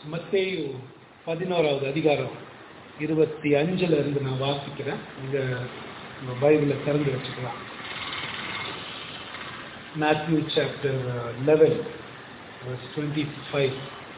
மத்தேயு பதினோராவது அதிகாரம் இருபத்தி அஞ்சுல இருந்து நான் வாசிக்கிறேன் நீங்க உங்க பைபிளை திறந்து வச்சுக்கலாம் Matthew chapter eleven twenty five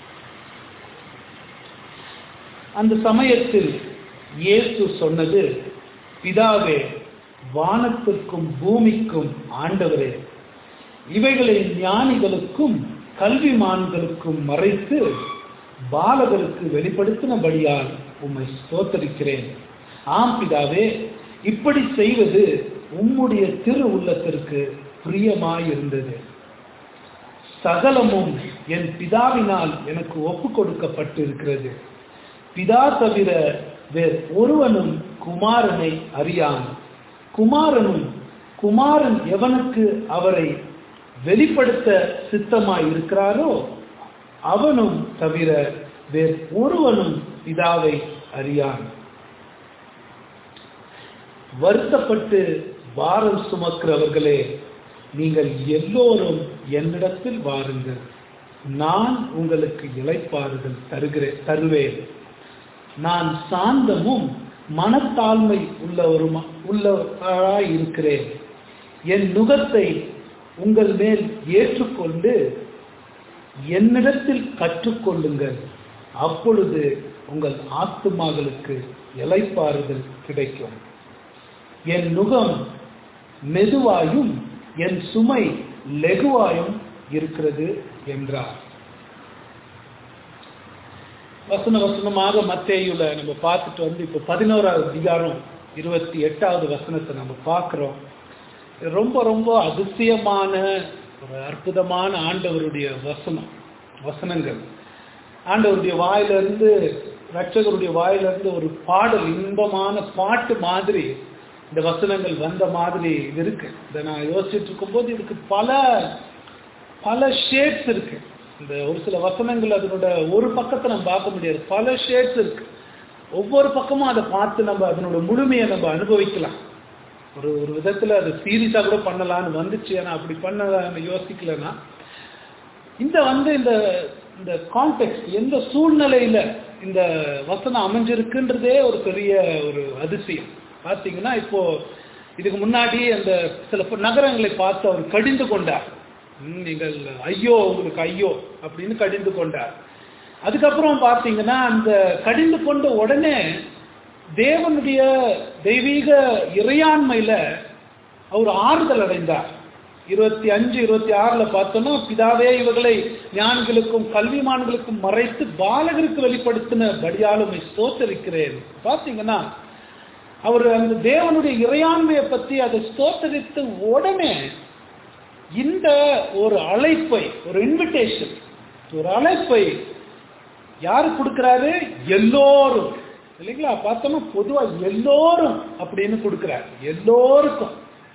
அந்த சமயத்தில் இயேசு சொன்னது பிதாவே வானத்திற்கும் பூமிக்கும் ஆண்டவரே இவைகளை ஞானிகளுக்கும் கல்விமான்களுக்கும் மறைத்து பாலகருக்கு வெளிப்படுத்தினபடியால் உம்மை ஸ்தோத்தரிக்கிறேன் ஆம் பிதாவே இப்படி செய்வது உம்முடைய திரு உள்ளத்திற்கு பிரியமாயிருந்தது சகலமும் என் பிதாவினால் எனக்கு ஒப்பு கொடுக்கப்பட்டு இருக்கிறது பிதா தவிர வேறு ஒருவனும் குமாரனை அறியான் குமாரனும் குமாரன் எவனுக்கு அவரை வெளிப்படுத்த சித்தமாய் இருக்கிறாரோ அவனும் தவிர வேறு ஒருவனும் பிதாவை அறியான் வருத்தப்பட்டு வாரம் சுமக்கிறவர்களே நீங்கள் எல்லோரும் என்னிடத்தில் வாருங்கள் நான் உங்களுக்கு இளைப்பாறுதல் தருகிறேன் தருவேன் நான் சாந்தமும் மனத்தாழ்மை உள்ளவருமா உள்ளவராய் இருக்கிறேன் என் நுகத்தை உங்கள் மேல் ஏற்றுக்கொண்டு என்னிடத்தில் கற்றுக்கொள்ளுங்கள் அப்பொழுது உங்கள் ஆத்துமாக்களுக்கு இலைப்பாறுதல் கிடைக்கும் என் நுகம் மெதுவாயும் என் சுமை லெகுவாயும் இருக்கிறது என்றார் வசன வசனமாக மத்தேயுல நம்ம பார்த்துட்டு வந்து இப்போ பதினோராவது அதிகாரம் இருபத்தி எட்டாவது வசனத்தை நம்ம பார்க்குறோம் ரொம்ப ரொம்ப அதிசயமான ஒரு அற்புதமான ஆண்டவருடைய வசனம் வசனங்கள் ஆண்டவருடைய வாயிலிருந்து ரட்சகருடைய வாயிலிருந்து ஒரு பாடல் இன்பமான பாட்டு மாதிரி இந்த வசனங்கள் வந்த மாதிரி இது இருக்கு இதை நான் யோசிச்சுட்டு இருக்கும்போது இதுக்கு பல பல ஷேட்ஸ் இருக்கு இந்த ஒரு சில வசனங்கள் அதனோட ஒரு பக்கத்தை நம்ம பார்க்க முடியாது பல ஷேட்ஸ் இருக்கு ஒவ்வொரு பக்கமும் அதை பார்த்து நம்ம அதனோட முழுமையை நம்ம அனுபவிக்கலாம் ஒரு ஒரு விதத்தில் அது சீரியஸாக கூட பண்ணலான்னு வந்துச்சு ஆனால் அப்படி பண்ண யோசிக்கலன்னா இந்த வந்து இந்த இந்த கான்டெக்ட் எந்த சூழ்நிலையில் இந்த வசனம் அமைஞ்சிருக்குன்றதே ஒரு பெரிய ஒரு அதிசயம் பார்த்தீங்கன்னா இப்போ இதுக்கு முன்னாடி அந்த சில நகரங்களை பார்த்து அவர் கடிந்து கொண்டார் நீங்கள் ஐயோ உங்களுக்கு ஐயோ அப்படின்னு கடிந்து கொண்டார் அதுக்கப்புறம் பார்த்தீங்கன்னா அந்த கடிந்து கொண்ட உடனே தேவனுடைய தெய்வீக இறையாண்மையில அவர் ஆறுதல் அடைந்தார் இருபத்தி அஞ்சு இருபத்தி ஆறுல பார்த்தோம்னா பிதாவே இவர்களை ஞான்களுக்கும் கல்விமான்களுக்கும் மறைத்து பாலகருக்கு வெளிப்படுத்தின படியாலும் ஸ்தோத்தரிக்கிறேன் பார்த்தீங்கன்னா அவர் அந்த தேவனுடைய இறையாண்மையை பத்தி அதை ஸ்தோத்தரித்த உடனே இந்த ஒரு அழைப்பை ஒரு இன்விடேஷன் ஒரு அழைப்பை யாரு கொடுக்கிறாரு எல்லோரும் இல்லைங்களா பார்த்தோம்னா பொதுவா எல்லோரும் அப்படின்னு கொடுக்கிறார் எல்லோருக்கும்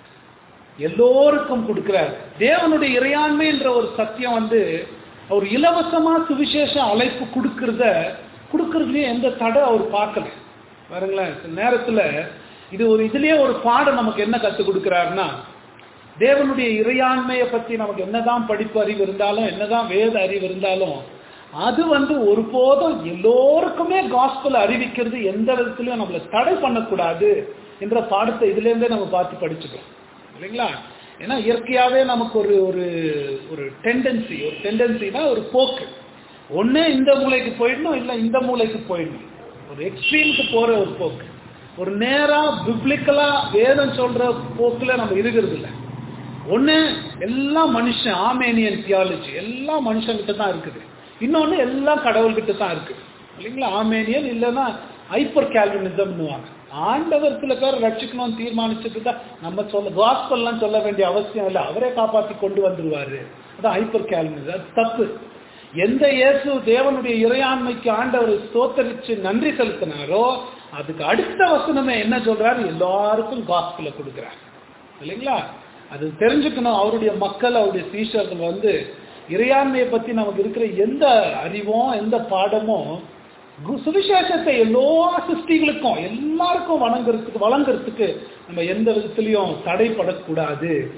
எல்லோருக்கும் கொடுக்கிறார் தேவனுடைய இறையாண்மை என்ற ஒரு சத்தியம் வந்து அவர் இலவசமா சுவிசேஷ அழைப்பு கொடுக்கறத கொடுக்கறதுலயே எந்த தடை அவர் பார்க்கல பாருங்களேன் நேரத்துல இது ஒரு இதுலயே ஒரு பாடம் நமக்கு என்ன கற்றுக் கொடுக்கிறாருன்னா தேவனுடைய இறையாண்மையை பற்றி நமக்கு என்னதான் படிப்பு அறிவு இருந்தாலும் என்னதான் வேத அறிவு இருந்தாலும் அது வந்து ஒருபோதும் எல்லோருக்குமே காஸ்பல் அறிவிக்கிறது எந்த விதத்திலையும் நம்மளை தடை பண்ணக்கூடாது என்ற பாடத்தை இதுல இருந்தே நம்ம பார்த்து படிச்சுக்கலாம் இல்லைங்களா ஏன்னா இயற்கையாவே நமக்கு ஒரு ஒரு ஒரு டெண்டன்சி ஒரு டெண்டன்சினா ஒரு போக்கு ஒன்று இந்த மூளைக்கு போயிடணும் இல்லை இந்த மூளைக்கு போயிடணும் ஒரு எக்ஸ்ட்ரீமுக்கு போற ஒரு போக்கு ஒரு நேரா பிப்ளிக்கலா வேதம் சொல்ற போக்குல நம்ம இருக்கிறது இல்லை ஒன்று எல்லா மனுஷன் ஆமேனியன் தியாலஜி எல்லா மனுஷங்கிட்ட தான் இருக்குது இன்னொன்று எல்லாம் கடவுள்கிட்ட தான் இருக்கு இல்லைங்களா ஆமேனியன் இல்லைன்னா ஹைப்பர் கேல்வினிசம்னுவாங்க ஆண்டவர் சில பேர் ரட்சிக்கணும்னு தீர்மானிச்சுட்டு தான் நம்ம சொல்ல காஸ்பல்லாம் சொல்ல வேண்டிய அவசியம் இல்லை அவரே காப்பாற்றி கொண்டு வந்துருவாரு அதான் ஹைப்பர் கேல்வினிசம் அது தப்பு எந்த இயேசு தேவனுடைய இறையாண்மைக்கு ஆண்டவரை ஸ்தோத்தரிச்சு நன்றி செலுத்தினாரோ அதுக்கு அடுத்த வசனமே என்ன சொல்றாரு எல்லாருக்கும் காஸ்பிள கொடுக்குறாரு இல்லைங்களா அது தெரிஞ்சுக்கணும் அவருடைய மக்கள் அவருடைய சீஷர்கள் வந்து இறையாண்மையை பத்தி நமக்கு இருக்கிற எந்த அறிவும் எந்த பாடமும் சுவிசேஷத்தை எல்லா சிருஷ்டிகளுக்கும் எல்லாருக்கும் வணங்குறதுக்கு வழங்குறதுக்கு நம்ம எந்த விதத்திலையும் தடைப்படக்கூடாது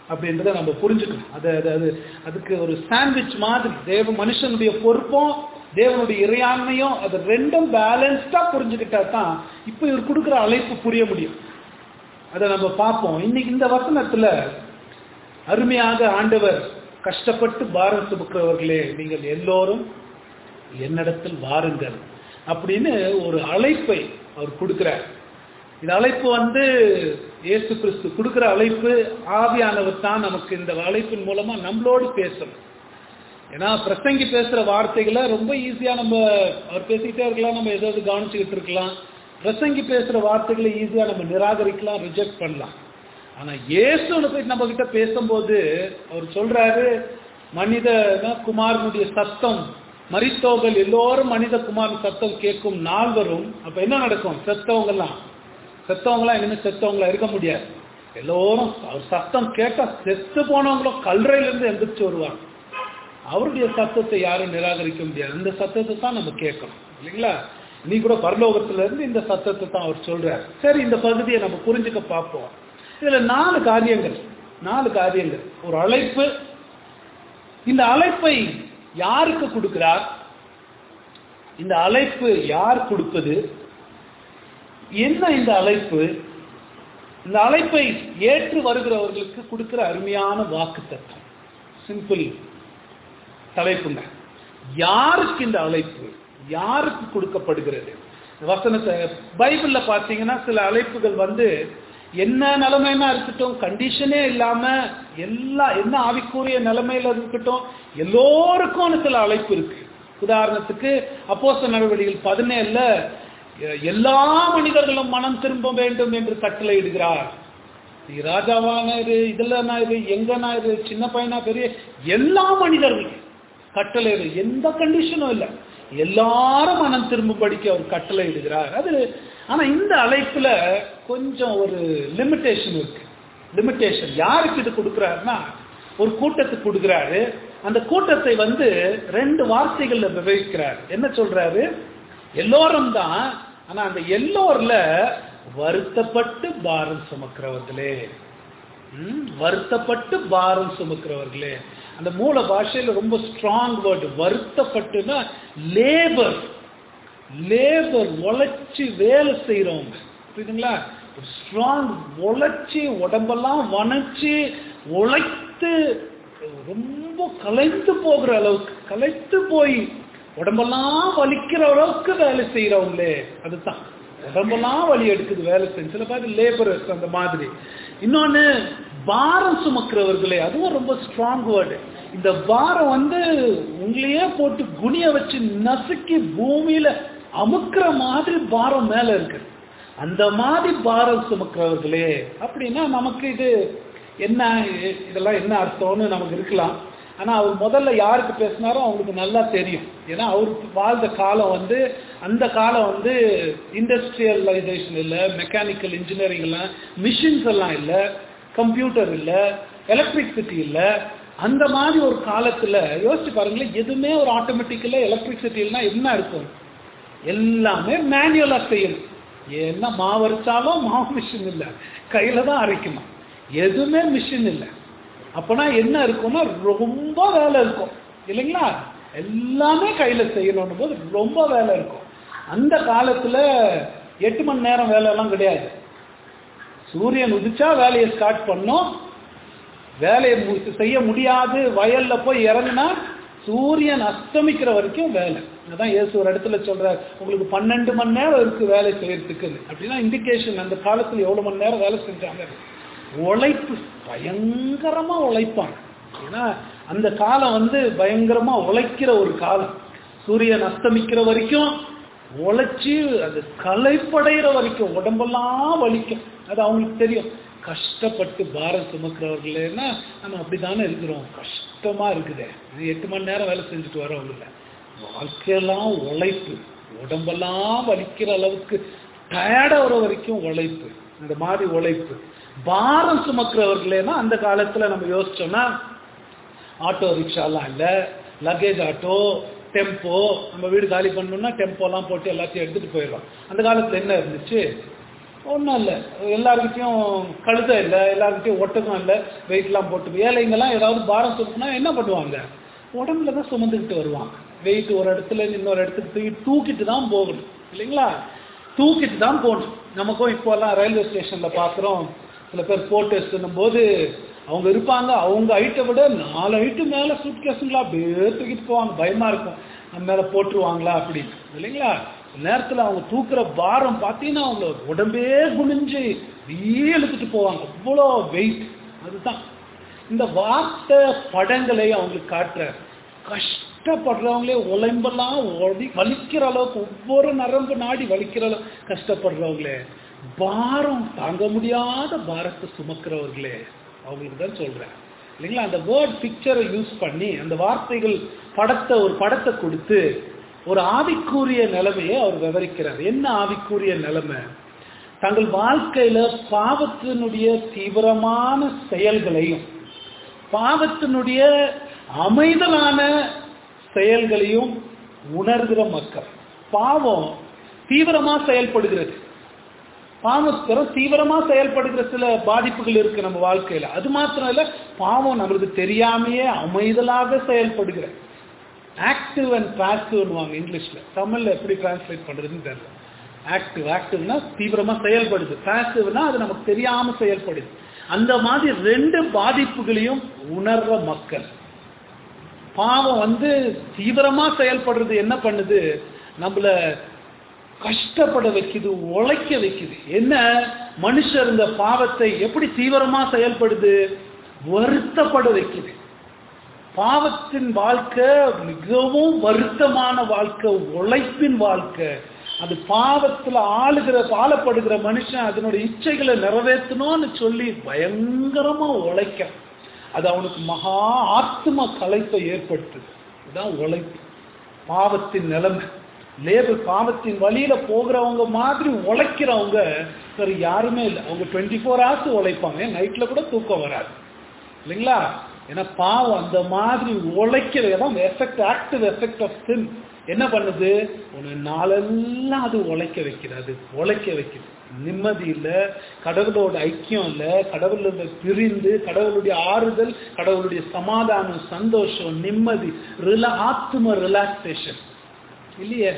அப்படின்றத நம்ம புரிஞ்சுக்கணும் அது அது அது அதுக்கு ஒரு சாண்ட்விச் மாதிரி தேவ மனுஷனுடைய பொறுப்பும் தேவனுடைய இறையாண்மையும் அது ரெண்டும் பேலன்ஸ்டா புரிஞ்சுக்கிட்டா தான் இப்போ இவர் கொடுக்குற அழைப்பு புரிய முடியும் அதை நம்ம பார்ப்போம் இன்னைக்கு இந்த வசனத்துல அருமையாக ஆண்டவர் கஷ்டப்பட்டு பாரம் சுமக்கிறவர்களே நீங்கள் எல்லோரும் என்னிடத்தில் வாருங்கள் அப்படின்னு ஒரு அழைப்பை அவர் கொடுக்கிறார் இந்த அழைப்பு வந்து இயேசு கிறிஸ்து கொடுக்கிற அழைப்பு ஆவியானவர் தான் நமக்கு இந்த அழைப்பின் மூலமா நம்மளோடு பேசணும் ஏன்னா பிரசங்கி பேசுற வார்த்தைகளை ரொம்ப ஈஸியா நம்ம அவர் பேசிக்கிட்டே இருக்கலாம் நம்ம ஏதாவது கவனிச்சுக்கிட்டு இருக்கலாம் பிரசங்கி பேசுற வார்த்தைகளை ஈஸியா நம்ம நிராகரிக்கலாம் ரிஜெக்ட் பண்ணலாம் ஆனா இயேசுன்னு போய் நம்ம கிட்ட பேசும்போது அவர் சொல்றாரு மனித குமாரனுடைய சத்தம் மரித்தோர்கள் எல்லோரும் மனித குமாரன் சத்தம் கேட்கும் நாள் வரும் அப்ப என்ன நடக்கும் செத்தவங்கெல்லாம் செத்தவங்களாம் இனிமே செத்தவங்களா இருக்க முடியாது எல்லோரும் அவர் சத்தம் கேட்டா செத்து போனவங்களும் கல்றையில இருந்து எந்திரிச்சு வருவாங்க அவருடைய சத்தத்தை யாரும் நிராகரிக்க முடியாது இந்த சத்தத்தை தான் நம்ம கேட்கணும் இல்லைங்களா நீ கூட பரலோகத்துல இருந்து இந்த சத்தத்தை தான் அவர் சொல்றார் சரி இந்த பகுதியை நம்ம புரிஞ்சுக்க பார்ப்போம் இதுல நாலு காரியங்கள் நாலு காரியங்கள் ஒரு அழைப்பு இந்த அழைப்பை யாருக்கு கொடுக்கிறார் இந்த அழைப்பு யார் கொடுப்பது என்ன இந்த அழைப்பு இந்த அழைப்பை ஏற்று வருகிறவர்களுக்கு கொடுக்கிற அருமையான வாக்கு தத்துவம் சிம்பிள் தலைப்புங்க யாருக்கு இந்த அழைப்பு யாருக்கு கொடுக்கப்படுகிறது வசனத்தை பைபிள்ல பார்த்தீங்கன்னா சில அழைப்புகள் வந்து என்ன நிலைமைனா இருக்கட்டும் கண்டிஷனே இல்லாம எல்லா என்ன ஆவிக்குரிய நிலைமையில இருக்கட்டும் எல்லோருக்கும் சில அழைப்பு இருக்கு உதாரணத்துக்கு அப்போஸ்தலர் நடவடிக்கைகள் பதினேழுல எல்லா மனிதர்களும் மனம் திரும்ப வேண்டும் என்று கட்டளையிடுகிறார் நீ ராஜாவான இரு இதுல இரு எங்கனா இரு சின்ன பையனா பெரிய எல்லா மனிதர்களும் கட்டளை எந்த கண்டிஷனும் இல்லை எல்லாரும் மனம் திரும்பும்படிக்கு அவர் கட்டளை இடுகிறார் அது ஆனா இந்த அழைப்புல கொஞ்சம் ஒரு லிமிட்டேஷன் இருக்கு லிமிட்டேஷன் யாருக்கு இது கொடுக்குறாருன்னா ஒரு கூட்டத்துக்கு கொடுக்குறாரு அந்த கூட்டத்தை வந்து ரெண்டு வார்த்தைகள்ல விவரிக்கிறார் என்ன சொல்றாரு எல்லோரும் தான் ஆனா அந்த எல்லோர்ல வருத்தப்பட்டு பாரம் சுமக்கிறவர்களே வருத்தப்பட்டு பாரம் சுமக்கிறவர்களே அந்த மூல பாஷையில ரொம்ப ஸ்ட்ராங் வேர்டு வருத்தப்பட்டுனா லேபர் லேபர் உழைச்சி வேலை செய்யறவங்க புரியுதுங்களா ஸ்ட்ராங் உழைச்சி உடம்பெல்லாம் வளைச்சு உழைத்து ரொம்ப கலைந்து போகிற அளவுக்கு கலைத்து போய் உடம்பெல்லாம் வலிக்கிற அளவுக்கு வேலை செய்யறவங்களே அதுதான் உடம்பெல்லாம் வலி எடுக்குது வேலை செஞ்சு சில பேர் லேபரர்ஸ் அந்த மாதிரி இன்னொன்னு பாரம் சுமக்கிறவர்களே அதுவும் ரொம்ப ஸ்ட்ராங் வேர்டு இந்த பாரம் வந்து உங்களையே போட்டு குனிய வச்சு நசுக்கி பூமியில அமுக்கிற மாதிரி பாரம் மேல இருக்கு அந்த மாதிரி பாரம் சுமக்கிறவர்களே அப்படின்னா நமக்கு இது என்ன இதெல்லாம் என்ன அர்த்தம்னு நமக்கு இருக்கலாம் ஆனா அவர் முதல்ல யாருக்கு பேசினாரோ அவங்களுக்கு நல்லா தெரியும் ஏன்னா அவர் வாழ்ந்த காலம் வந்து அந்த காலம் வந்து இண்டஸ்ட்ரியலைசேஷன் இல்லை மெக்கானிக்கல் இன்ஜினியரிங் எல்லாம் மிஷின்ஸ் எல்லாம் இல்லை கம்ப்யூட்டர் இல்லை எலக்ட்ரிசிட்டி இல்லை அந்த மாதிரி ஒரு காலத்துல யோசிச்சு பாருங்களேன் எதுவுமே ஒரு ஆட்டோமேட்டிக்கல எலக்ட்ரிசிட்டினா என்ன இருக்கும் எல்லாமே மேனுவலா செய்யணும் என்ன மாவு அரைச்சாலும் மாவு மிஷின் இல்லை கையில தான் அரைக்கணும் எதுவுமே மிஷின் இல்லை அப்பனா என்ன இருக்கும்னா ரொம்ப வேலை இருக்கும் இல்லைங்களா எல்லாமே கையில செய்யணும் போது ரொம்ப வேலை இருக்கும் அந்த காலத்துல எட்டு மணி நேரம் வேலை எல்லாம் கிடையாது சூரியன் உதிச்சா வேலையை ஸ்டார்ட் பண்ணோம் வேலையை செய்ய முடியாது வயல்ல போய் இறங்கினா சூரியன் அஸ்தமிக்கிற வரைக்கும் வேலை அதான் இயேசு ஒரு இடத்துல சொல்றாரு உங்களுக்கு பன்னெண்டு மணி நேரம் இருக்கு வேலை செய்யறதுக்கு அப்படின்னா இண்டிகேஷன் அந்த காலத்துல எவ்வளவு மணி நேரம் வேலை செஞ்சாங்க உழைப்பு பயங்கரமா உழைப்பாங்க ஏன்னா அந்த காலம் வந்து பயங்கரமா உழைக்கிற ஒரு காலம் சூரியன் அஸ்தமிக்கிற வரைக்கும் உழைச்சி அது களைப்படைகிற வரைக்கும் உடம்பெல்லாம் வலிக்கும் அது அவங்களுக்கு தெரியும் கஷ்டப்பட்டு பாரம் சுமக்கிறவர்களேன்னா நம்ம அப்படித்தானே இருக்கிறோம் கஷ்டமா இருக்குது எட்டு மணி நேரம் வேலை செஞ்சுட்டு வரோம் இல்லை வாழ்க்கையெல்லாம் உழைப்பு உடம்பெல்லாம் வலிக்கிற அளவுக்கு டயர்டாகிற வரைக்கும் உழைப்பு இந்த மாதிரி உழைப்பு பாரம் சுமக்கிறவர்களேனா அந்த காலத்துல நம்ம யோசிச்சோம்னா ஆட்டோ ரிக்ஷாலாம் இல்லை லக்கேஜ் ஆட்டோ டெம்போ நம்ம வீடு காலி பண்ணணும்னா டெம்போலாம் போட்டு எல்லாத்தையும் எடுத்துட்டு போயிடுறோம் அந்த காலத்துல என்ன இருந்துச்சு ஒன்றும் இல்லை எல்லாருக்கிட்டையும் கழுதை இல்லை எல்லாருக்கிட்டையும் ஒட்டகம் இல்லை வெயிட்லாம் போட்டு ஏழைங்கெல்லாம் ஏதாவது பாரம் சுமக்குனா என்ன பண்ணுவாங்க உடம்புல தான் சுமந்துக்கிட்டு வருவாங்க வெயிட் ஒரு இடத்துல இருந்து இன்னொரு இடத்துக்கு தூக்கி தூக்கிட்டு தான் போகணும் இல்லைங்களா தூக்கிட்டு தான் போகணும் நமக்கும் இப்போல்லாம் ரயில்வே ஸ்டேஷனில் பார்க்குறோம் சில பேர் போட்டு போது அவங்க இருப்பாங்க அவங்க ஹைட்டை விட நாலு ஹைட்டு மேலே சூட் கேஸுங்களா அப்படியே தூக்கிட்டு போவாங்க பயமாக இருக்கும் நம்ம மேலே போட்டுருவாங்களா அப்படின்னு இல்லைங்களா நேரத்தில் அவங்க தூக்குற பாரம் பார்த்தீங்கன்னா அவங்க உடம்பே குனிஞ்சு அப்படியே இழுத்துட்டு போவாங்க அவ்வளோ வெயிட் அதுதான் இந்த வார்த்தை படங்களை அவங்களுக்கு காட்டுற கஷ்டப்படுறவங்களே உழைம்பெல்லாம் ஒடி வலிக்கிற அளவுக்கு ஒவ்வொரு நரம்பு நாடி வலிக்கிற அளவு கஷ்டப்படுறவங்களே பாரம் தாங்க முடியாத பாரத்தை சுமக்கிறவர்களே அவங்களுக்கு தான் சொல்றேன் இல்லைங்களா அந்த வேர்ட் பிக்சரை யூஸ் பண்ணி அந்த வார்த்தைகள் படத்தை ஒரு படத்தை கொடுத்து ஒரு ஆவிக்குரிய நிலைமையை அவர் விவரிக்கிறார் என்ன ஆவிக்குரிய நிலைமை தங்கள் வாழ்க்கையில பாவத்தினுடைய தீவிரமான செயல்களையும் பாவத்தினுடைய அமைதலான செயல்களையும் உணர்கிற மக்கள் பாவம் தீவிரமா செயல்படுகிறது பாவஸ்கரம் தீவிரமா செயல்படுகிற சில பாதிப்புகள் இருக்கு நம்ம வாழ்க்கையில அது மாத்திரம் இல்ல பாவம் நம்மளுக்கு தெரியாமையே அமைதலாக செயல்படுகிற ஆக்டிவ் அண்ட் பாசிவ்னுவாங்க இங்கிலீஷ்ல தமிழ்ல எப்படி டிரான்ஸ்லேட் பண்றதுன்னு தெரியல ஆக்டிவ் ஆக்டிவ்னா தீவிரமா செயல்படுது பாசிவ்னா அது நமக்கு தெரியாம செயல்படுது அந்த மாதிரி ரெண்டு பாதிப்புகளையும் உணர்ற மக்கள் பாவம் வந்து தீவிரமா செயல்படுறது என்ன பண்ணுது நம்மள கஷ்டப்பட வைக்குது உழைக்க வைக்குது என்ன மனுஷர் இந்த பாவத்தை எப்படி தீவிரமா செயல்படுது வருத்தப்பட வைக்குது பாவத்தின் வாழ்க்கை மிகவும் வருத்தமான வாழ்க்கை உழைப்பின் வாழ்க்கை அது பாவத்துல ஆளுகிற ஆளப்படுகிற மனுஷன் அதனுடைய இச்சைகளை நிறைவேற்றணும்னு சொல்லி பயங்கரமா உழைக்க அது அவனுக்கு மகா ஆத்ம கலைப்பை ஏற்படுத்துது இதுதான் உழைப்பு பாவத்தின் நிலைமை லேபர் பாவத்தின் வழியில போகிறவங்க மாதிரி உழைக்கிறவங்க வேற யாருமே இல்லை அவங்க டுவெண்ட்டி ஃபோர் ஹவர்ஸ் உழைப்பாங்க நைட்ல கூட தூக்கம் வராது இல்லைங்களா ஏன்னா பாவம் அந்த மாதிரி உழைக்கிறதான் effect active effect of sin என்ன பண்ணுது ஒரு நாளெல்லாம் அது உழைக்க வைக்குது அது உழைக்க வைக்குது நிம்மதி இல்லை கடவுளோட ஐக்கியம் இல்லை கடவுளோட பிரிந்து கடவுளுடைய ஆறுதல் கடவுளுடைய சமாதானம் சந்தோஷம் நிம்மதி ரிலா ஆத்ம ரிலாக்ஸேஷன் இல்லையே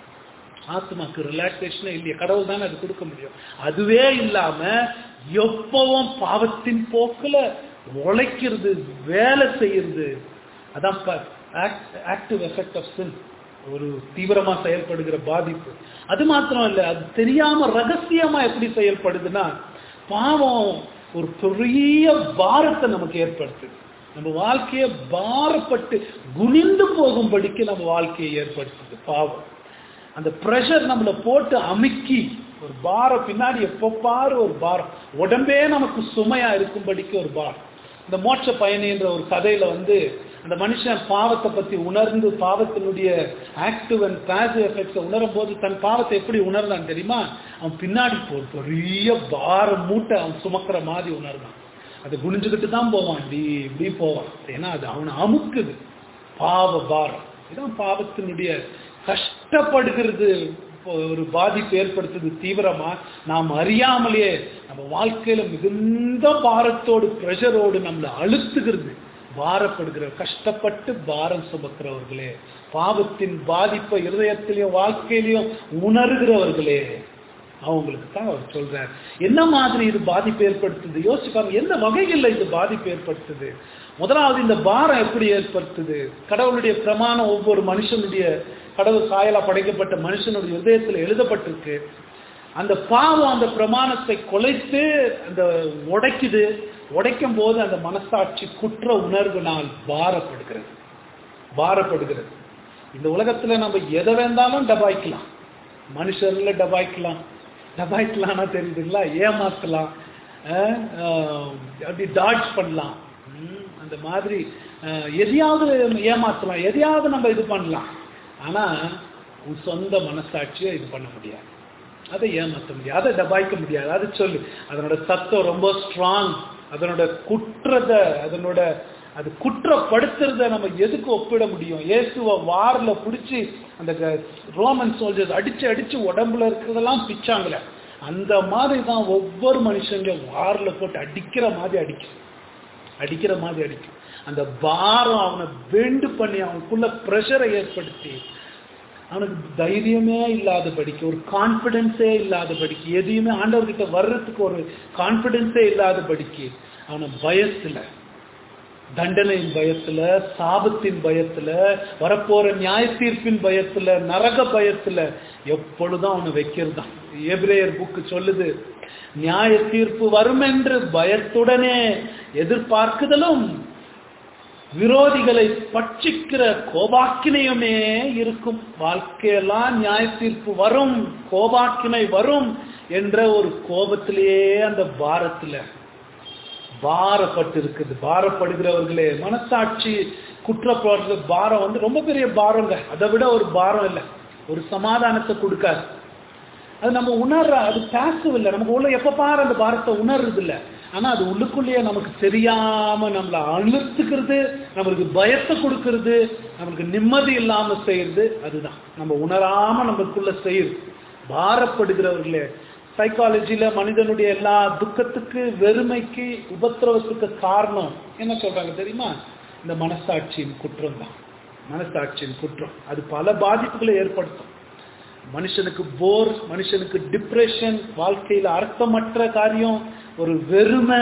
ஆத்மாக்கு ரிலாக்ஸேஷனே இல்லையே கடவுள் தானே அது கொடுக்க முடியும் அதுவே இல்லாம எப்பவும் பாவத்தின் போக்குல உழைக்கிறது வேலை செய்யறது அதான் ஆக்டிவ் எஃபெக்ட் ஆஃப் சின் ஒரு தீவிரமா செயல்படுகிற பாதிப்பு அது மாத்திரம் இல்ல அது தெரியாம ரகசியமா எப்படி செயல்படுதுன்னா பாவம் ஒரு பெரிய பாரத்தை நமக்கு ஏற்படுத்துது நம்ம வாழ்க்கையை பாரப்பட்டு குனிந்து போகும்படிக்கு நம்ம வாழ்க்கையை ஏற்படுத்துது பாவம் அந்த ப்ரெஷர் நம்மளை போட்டு அமுக்கி ஒரு பாரம் பின்னாடி எப்போ பாரு ஒரு பாரம் உடம்பே நமக்கு சுமையா இருக்கும்படிக்கு ஒரு பாரம் இந்த மோட்ச பயணின்ற ஒரு கதையில வந்து அந்த மனுஷன் பாவத்தை பத்தி உணர்ந்து பாவத்தினுடைய ஆக்டிவ் அண்ட் பாசிவ் எஃபெக்ட்ஸை உணரும் போது தன் பாவத்தை எப்படி உணர்ந்தான் தெரியுமா அவன் பின்னாடி போ பெரிய பாரம் மூட்டை அவன் சுமக்கிற மாதிரி உணர்ந்தான் அதை குனிஞ்சுக்கிட்டு தான் போவான் இப்படி இப்படி போவான் ஏன்னா அது அவனை அமுக்குது பாவ பாரம் இதான் பாவத்தினுடைய கஷ்டப்படுகிறது ஒரு பாதிப்பு ஏற்படுத்துது தீவிரமா நாம் அறியாமலேயே நம்ம வாழ்க்கையில மிகுந்த பாரத்தோடு பிரஷரோடு நம்மளை அழுத்துகிறது பாரப்படுகிற கஷ்டப்பட்டு பாரம் சுமக்கிறவர்களே பாவத்தின் பாதிப்பை இருதயத்திலையும் வாழ்க்கையிலையும் உணர்கிறவர்களே அவங்களுக்கு தான் அவர் சொல்றார் என்ன மாதிரி இது பாதிப்பு ஏற்படுத்துது யோசிச்சு பாருங்க எந்த வகைகளில் இது பாதிப்பு ஏற்படுத்துது முதலாவது இந்த பாரம் எப்படி ஏற்படுத்துது கடவுளுடைய பிரமாணம் ஒவ்வொரு மனுஷனுடைய கடவுள் சாயலா படைக்கப்பட்ட மனுஷனுடைய இதயத்தில் எழுதப்பட்டிருக்கு அந்த பாவம் அந்த பிரமாணத்தை கொலைத்து அந்த உடைக்குது உடைக்கும் போது அந்த மனசாட்சி குற்ற உணர்வினால் பாரப்படுகிறது பாரப்படுகிறது இந்த உலகத்துல நம்ம எதை வேண்டாலும் டபாய்க்கலாம் மனுஷர்ல டபாய்க்கலாம் டபாய்க்கலாம்னா தெரியுதுங்களா ஏமாத்தலாம் அப்படி டாட்ஜ் பண்ணலாம் அந்த மாதிரி எதையாவது ஏமாத்தலாம் எதையாவது நம்ம இது பண்ணலாம் ஆனா உன் சொந்த மனசாட்சியை இது பண்ண முடியாது அதை ஏமாற்ற முடியாது அதை டபாய்க்க முடியாது அது சொல்லு அதனோட சத்தம் ரொம்ப ஸ்ட்ராங் அதனோட குற்றத்தை அதனோட அது குற்றப்படுத்துறத நம்ம எதுக்கு ஒப்பிட முடியும் இயேசுவ வாரில் பிடிச்சி அந்த ரோமன் சோல்ஜர்ஸ் அடிச்சு அடிச்சு உடம்புல இருக்கிறதெல்லாம் பிச்சாங்களே அந்த மாதிரி தான் ஒவ்வொரு மனுஷங்க வாரில் போட்டு அடிக்கிற மாதிரி அடிக்கும் அடிக்கிற மாதிரி அடிக்கும் அந்த பாரம் அவனை பெண்டு பண்ணி அவனுக்குள்ள ப்ரெஷரை ஏற்படுத்தி அவனுக்கு தைரியமே இல்லாதபடிக்கு ஒரு கான்ஃபிடென்ஸே இல்லாதபடிக்கு எதையுமே ஆண்டவர்கிட்ட வர்றதுக்கு ஒரு கான்ஃபிடென்ஸே இல்லாதபடிக்கு அவனை பயத்துல தண்டனையின் பயத்துல சாபத்தின் பயத்துல வரப்போற நியாய தீர்ப்பின் பயத்துல நரக பயத்துல எப்பொழுதும் அவனை வைக்கிறதான் எபிரேயர் புக்கு சொல்லுது நியாய தீர்ப்பு வரும் என்று பயத்துடனே எதிர்பார்க்குதலும் விரோதிகளை பட்சிக்கிற கோபாக்கினையுமே இருக்கும் வாழ்க்கையெல்லாம் நியாய தீர்ப்பு வரும் கோபாக்கினை வரும் என்ற ஒரு கோபத்திலேயே அந்த பாரத்துல பாரப்பட்டு இருக்குது பாரப்படுகிறவர்களே மனசாட்சி குற்றப்படுற பாரம் வந்து ரொம்ப பெரிய பாரங்க அதை விட ஒரு பாரம் இல்லை ஒரு சமாதானத்தை கொடுக்காது அது நம்ம உணர்ற அது பேசிவ் இல்லை நமக்கு உள்ள எப்ப பாரு அந்த பாரத்தை உணர்றது இல்லை ஆனா அது உள்ளுக்குள்ளேயே நமக்கு தெரியாம நம்மளை அழுத்துக்கிறது நம்மளுக்கு பயத்தை கொடுக்கறது நமக்கு நிம்மதி இல்லாம செய்யறது அதுதான் நம்ம உணராம நமக்குள்ள செய்யுது பாரப்படுகிறவர்களே சைக்காலஜில மனிதனுடைய எல்லா துக்கத்துக்கு வெறுமைக்கு உபத்திரவத்துக்கு காரணம் என்ன சொல்றாங்க தெரியுமா இந்த மனசாட்சியின் குற்றம் தான் மனசாட்சியின் குற்றம் அது பல பாதிப்புகளை ஏற்படுத்தும் மனுஷனுக்கு போர் மனுஷனுக்கு டிப்ரெஷன் வாழ்க்கையில அர்த்தமற்ற காரியம் ஒரு வெறுமை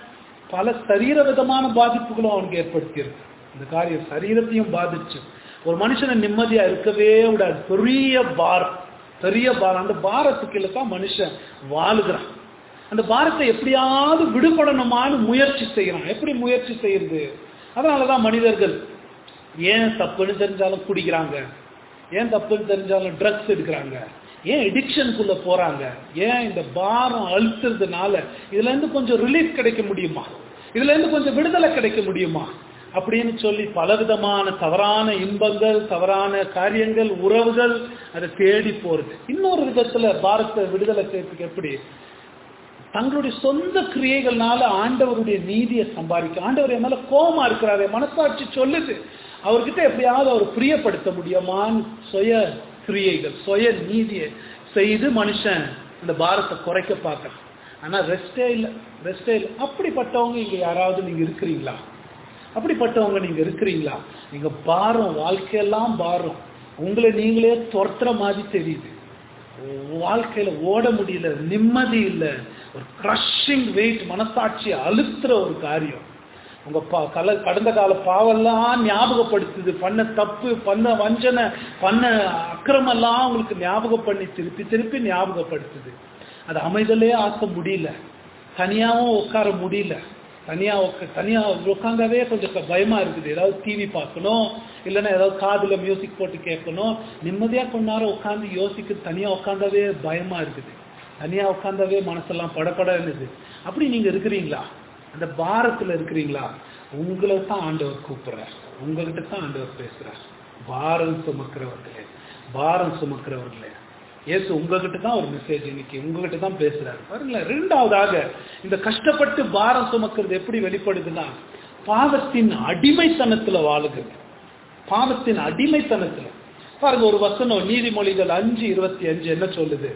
பல சரீர விதமான பாதிப்புகளும் அவனுக்கு ஏற்படுத்தியிருக்கு இந்த காரியம் சரீரத்தையும் பாதிச்சு ஒரு மனுஷனை நிம்மதியா இருக்கவே விடாது பெரிய பாரம் பெரிய பாரம் அந்த பாரத்துக்குள்ள தான் மனுஷன் வாழுகிறான் அந்த பாரத்தை எப்படியாவது விடுபடணுமான்னு முயற்சி செய்யறான் எப்படி முயற்சி செய்யறது அதனாலதான் மனிதர்கள் ஏன் தப்புன்னு தெரிஞ்சாலும் குடிக்கிறாங்க ஏன் தப்புன்னு தெரிஞ்சாலும் ட்ரக்ஸ் எடுக்கிறாங்க ஏன் எடிக்ஷனுக்குள்ள போறாங்க ஏன் இந்த பாரம் அழுத்துறதுனால இதுல இருந்து கொஞ்சம் ரிலீஃப் கிடைக்க முடியுமா இதுல இருந்து கொஞ்சம் விடுதலை கிடைக்க முடியுமா அப்படின்னு சொல்லி பலவிதமான தவறான இன்பங்கள் தவறான காரியங்கள் உறவுகள் அதை தேடி போறது இன்னொரு விதத்துல பாரத்தை விடுதலை செய்யறதுக்கு எப்படி தங்களுடைய சொந்த கிரியைகள்னால ஆண்டவருடைய நீதியை சம்பாதிக்க ஆண்டவர் என் மேல கோபமா இருக்கிறாரு மனசாட்சி சொல்லுது அவர்கிட்ட எப்படியாவது அவர் பிரியப்படுத்த முடியுமான்னு சுய கிரியைகள் சுய நீதியை செய்து மனுஷன் அந்த பாரத்தை குறைக்க பார்க்கறான் ஆனா ரெஸ்டே இல்லை ரெஸ்டே இல்லை அப்படிப்பட்டவங்க இங்க யாராவது நீங்க இருக்கிறீங்களா அப்படிப்பட்டவங்க நீங்க இருக்கிறீங்களா நீங்க பாரம் வாழ்க்கையெல்லாம் பாரம் உங்களை நீங்களே துரத்துற மாதிரி தெரியுது வாழ்க்கையில ஓட முடியல நிம்மதி இல்லை ஒரு கிரஷிங் வெயிட் மனசாட்சி அழுத்துற ஒரு காரியம் உங்க பா கல கடந்த கால பாவெல்லாம் ஞாபகப்படுத்துது பண்ண தப்பு பண்ண வஞ்சனை பண்ண அக்கிரமெல்லாம் உங்களுக்கு ஞாபகம் பண்ணி திருப்பி திருப்பி ஞாபகப்படுத்துது அது அமைதலே ஆக்க முடியல தனியாவும் உட்கார முடியல தனியா உக்க தனியா உட்காந்தாவே கொஞ்சம் பயமா இருக்குது ஏதாவது டிவி பார்க்கணும் இல்லைன்னா ஏதாவது காதுல மியூசிக் போட்டு கேட்கணும் நிம்மதியா கொஞ்ச நேரம் உட்காந்து யோசிக்க தனியா உட்காந்தாவே பயமா இருக்குது தனியா உட்காந்தாவே மனசெல்லாம் படப்பட இருந்தது அப்படி நீங்க இருக்கிறீங்களா அந்த பாரத்துல இருக்கிறீங்களா உங்களை தான் ஆண்டவர் கூப்பிடுறார் உங்ககிட்ட தான் ஆண்டவர் பேசுறார் பாரம் சுமக்கிறவர்களே பாரம் சுமக்கிறவர்களே இயேசு உங்ககிட்ட தான் ஒரு மெசேஜ் இன்னைக்கு உங்ககிட்ட தான் பேசுறாரு பாருங்களேன் ரெண்டாவதாக இந்த கஷ்டப்பட்டு பாரம் சுமக்கிறது எப்படி வெளிப்படுதுன்னா பாவத்தின் அடிமைத்தனத்துல வாழுகிறது பாவத்தின் அடிமைத்தனத்துல பாருங்க ஒரு வசனம் நீதிமொழிகள் அஞ்சு இருபத்தி அஞ்சு என்ன சொல்லுது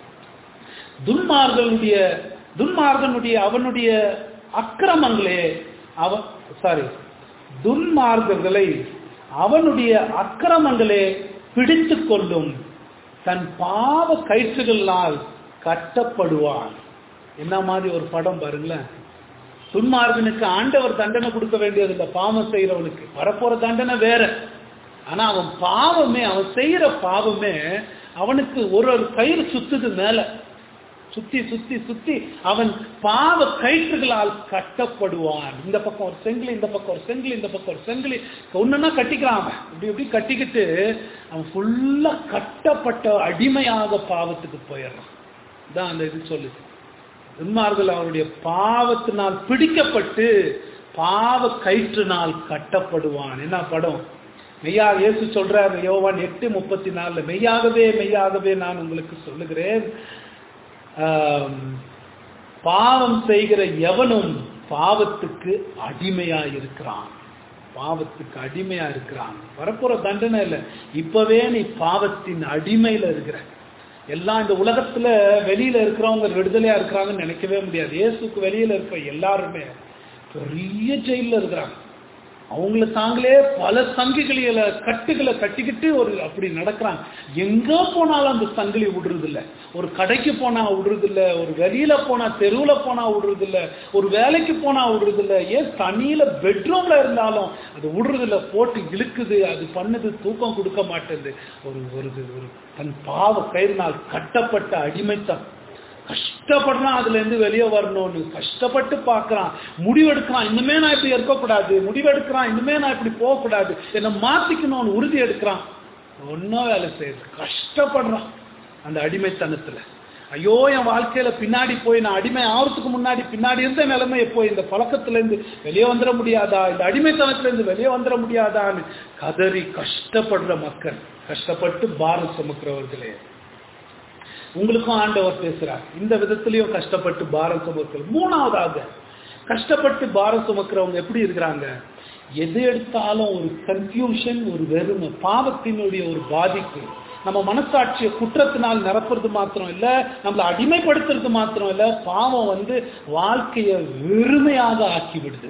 துன்மார்களுடைய துன்மார்கனுடைய அவனுடைய அக்கிரமங்களே அவ சாரி துன்மார்க்கர்களை அவனுடைய அக்கிரமங்களே பிடித்து கொள்ளும் தன் பாவ கயிற்றுகளால் கட்டப்படுவான் என்ன மாதிரி ஒரு படம் பாருங்களேன் துன்மார்கனுக்கு ஆண்டவர் தண்டனை கொடுக்க வேண்டியது இல்லை பாவம் செய்யறவனுக்கு வரப்போற தண்டனை வேற ஆனா அவன் பாவமே அவன் செய்யற பாவமே அவனுக்கு ஒரு ஒரு கயிறு சுத்துது மேல சுத்தி சுத்தி சுத்தி அவன் பாவ கயிற்றுகளால் கட்டப்படுவான் இந்த பக்கம் ஒரு செங்கிலி இந்த பக்கம் ஒரு செங்கிலி இந்த பக்கம் ஒரு செங்கிலி ஒண்ணுன்னா கட்டிக்கிறான் அவன் இப்படி இப்படி கட்டிக்கிட்டு அவன் ஃபுல்லா கட்டப்பட்ட அடிமையாக பாவத்துக்கு போயிடுறான் தான் அந்த இது சொல்லுது உன்மார்கள் அவருடைய பாவத்தினால் பிடிக்கப்பட்டு பாவ கயிற்றினால் கட்டப்படுவான் என்ன படம் மெய்யா இயேசு சொல்றாரு யோவான் எட்டு முப்பத்தி நாலுல மெய்யாகவே மெய்யாகவே நான் உங்களுக்கு சொல்லுகிறேன் பாவம் செய்கிற எவனும் பாவத்துக்கு அடிமையா இருக்கிறான் பாவத்துக்கு அடிமையா இருக்கிறான் வரப்போற தண்டனை இல்லை இப்பவே நீ பாவத்தின் அடிமையில இருக்கிற எல்லாம் இந்த உலகத்துல வெளியில இருக்கிறவங்க விடுதலையா இருக்கிறாங்கன்னு நினைக்கவே முடியாது இயேசுக்கு வெளியில இருக்கிற எல்லாருமே பெரிய ஜெயில இருக்கிறாங்க அவங்கள தாங்களே பல சங்கிகளில கட்டுகளை கட்டிக்கிட்டு ஒரு அப்படி நடக்கிறாங்க எங்க போனாலும் அந்த சங்கிலி விடுறது இல்ல ஒரு கடைக்கு போனா விடுறது இல்ல ஒரு வெளியில போனா தெருவுல போனா விடுறது இல்ல ஒரு வேலைக்கு போனா விடுறது இல்ல ஏன் தனியில பெட்ரூம்ல இருந்தாலும் அது விடுறது இல்ல போட்டு இழுக்குது அது பண்ணுது தூக்கம் கொடுக்க மாட்டேது ஒரு ஒரு ஒரு தன் பாவ கயிறுனால் கட்டப்பட்ட அடிமைத்தான் கஷ்டப்படுறான் அதுல இருந்து வெளியே வரணும்னு கஷ்டப்பட்டு பார்க்கறான் முடிவெடுக்கிறான் இன்னுமே நான் இப்படி இருக்கக்கூடாது முடிவெடுக்கிறான் இன்னுமே நான் இப்படி போகக்கூடாது என்னை மாத்திக்கணும்னு உறுதி எடுக்கிறான் ஒன்னும் வேலை செய்யுது கஷ்டப்படுறான் அந்த அடிமைத்தனத்துல ஐயோ என் வாழ்க்கையில பின்னாடி போய் நான் அடிமை ஆகிறதுக்கு முன்னாடி பின்னாடி இருந்த நிலைமையை போய் இந்த பழக்கத்துல இருந்து வெளியே வந்துட முடியாதா இந்த அடிமைத்தனத்துல இருந்து வெளியே வந்துட முடியாதான்னு கதறி கஷ்டப்படுற மக்கள் கஷ்டப்பட்டு பாரம் சுமக்கிறவர்களே உங்களுக்கும் ஆண்டவர் பேசுறார் இந்த விதத்திலையும் கஷ்டப்பட்டு பாரம் சுமக்கள் மூணாவதாக கஷ்டப்பட்டு பாரம் சுமக்கிறவங்க எப்படி இருக்கிறாங்க எது எடுத்தாலும் ஒரு கன்ஃபியூஷன் ஒரு வெறுமை பாவத்தினுடைய ஒரு பாதிப்பு நம்ம மனசாட்சியை குற்றத்தினால் நிரப்புறது மாத்திரம் இல்ல நம்மளை அடிமைப்படுத்துறது மாத்திரம் இல்ல பாவம் வந்து வாழ்க்கையை வெறுமையாக ஆக்கி விடுது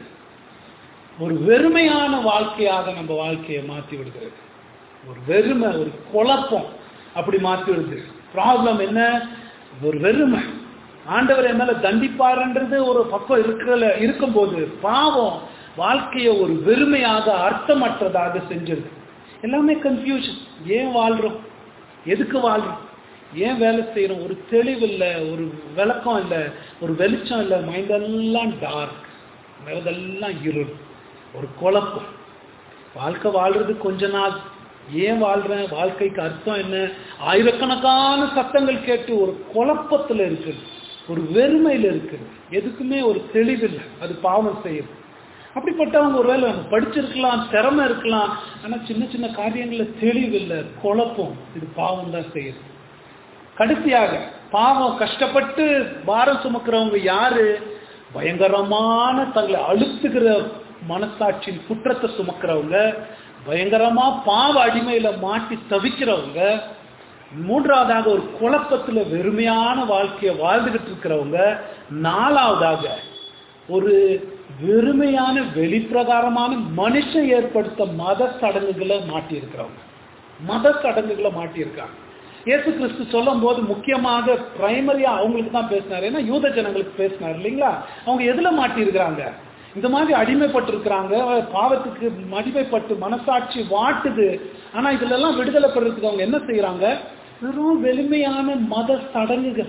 ஒரு வெறுமையான வாழ்க்கையாக நம்ம வாழ்க்கையை மாற்றி விடுகிறது ஒரு வெறுமை ஒரு குழப்பம் அப்படி மாற்றி விடுது ப்ராப்ளம் என்ன ஒரு வெறுமை ஆண்டவர் என் மேல தண்டிப்பாருன்றது ஒரு பக்கம் இருக்கிற இருக்கும்போது பாவம் வாழ்க்கையை ஒரு வெறுமையாக அர்த்தமற்றதாக செஞ்சிருது எல்லாமே கன்ஃபியூஷன் ஏன் வாழ்றோம் எதுக்கு வாழ்றோம் ஏன் வேலை செய்யறோம் ஒரு தெளிவு இல்லை ஒரு விளக்கம் இல்லை ஒரு வெளிச்சம் இல்லை மைண்டெல்லாம் டார்க் மனதெல்லாம் இருள் ஒரு குழப்பம் வாழ்க்கை வாழ்றது கொஞ்ச நாள் ஏன் வாழ்றேன் வாழ்க்கைக்கு அர்த்தம் என்ன ஆயிரக்கணக்கான சத்தங்கள் கேட்டு ஒரு குழப்பத்துல இருக்குது ஒரு வெறுமையில இருக்குது எதுக்குமே ஒரு தெளிவில்லை அது பாவம் செய்யுது அப்படிப்பட்டவங்க ஒருவேளை படிச்சிருக்கலாம் திறமை இருக்கலாம் ஆனா சின்ன சின்ன காரியங்கள்ல தெளிவில்லை குழப்பம் இது பாவம் தான் செய்யுது கடைசியாக பாவம் கஷ்டப்பட்டு பாரம் சுமக்கிறவங்க யாரு பயங்கரமான தங்களை அழுத்துகிற மனசாட்சியின் குற்றத்தை சுமக்கிறவங்க பயங்கரமா பாவ அடிமையில மாட்டி தவிக்கிறவங்க மூன்றாவதாக ஒரு குழப்பத்துல வெறுமையான வாழ்க்கையை வாழ்ந்துகிட்டு இருக்கிறவங்க நாலாவதாக ஒரு வெறுமையான வெளிப்பிரகாரமான மனுஷன் ஏற்படுத்த மத சடங்குகளை மாட்டி இருக்கிறவங்க மத சடங்குகளை மாட்டியிருக்காங்க இயேசு கிறிஸ்து சொல்லும் போது முக்கியமாக பிரைமரியா அவங்களுக்கு தான் பேசினார் ஏன்னா யூத ஜனங்களுக்கு பேசினார் இல்லைங்களா அவங்க எதுல மாட்டி இருக்கிறாங்க இந்த மாதிரி அடிமைப்பட்டு இருக்கிறாங்க பாவத்துக்கு அடிமைப்பட்டு மனசாட்சி வாட்டுது ஆனா இதுல எல்லாம் விடுதலை பெறதுக்கு அவங்க என்ன செய்யறாங்க வெறும் வெளுமையான மத சடங்குகள்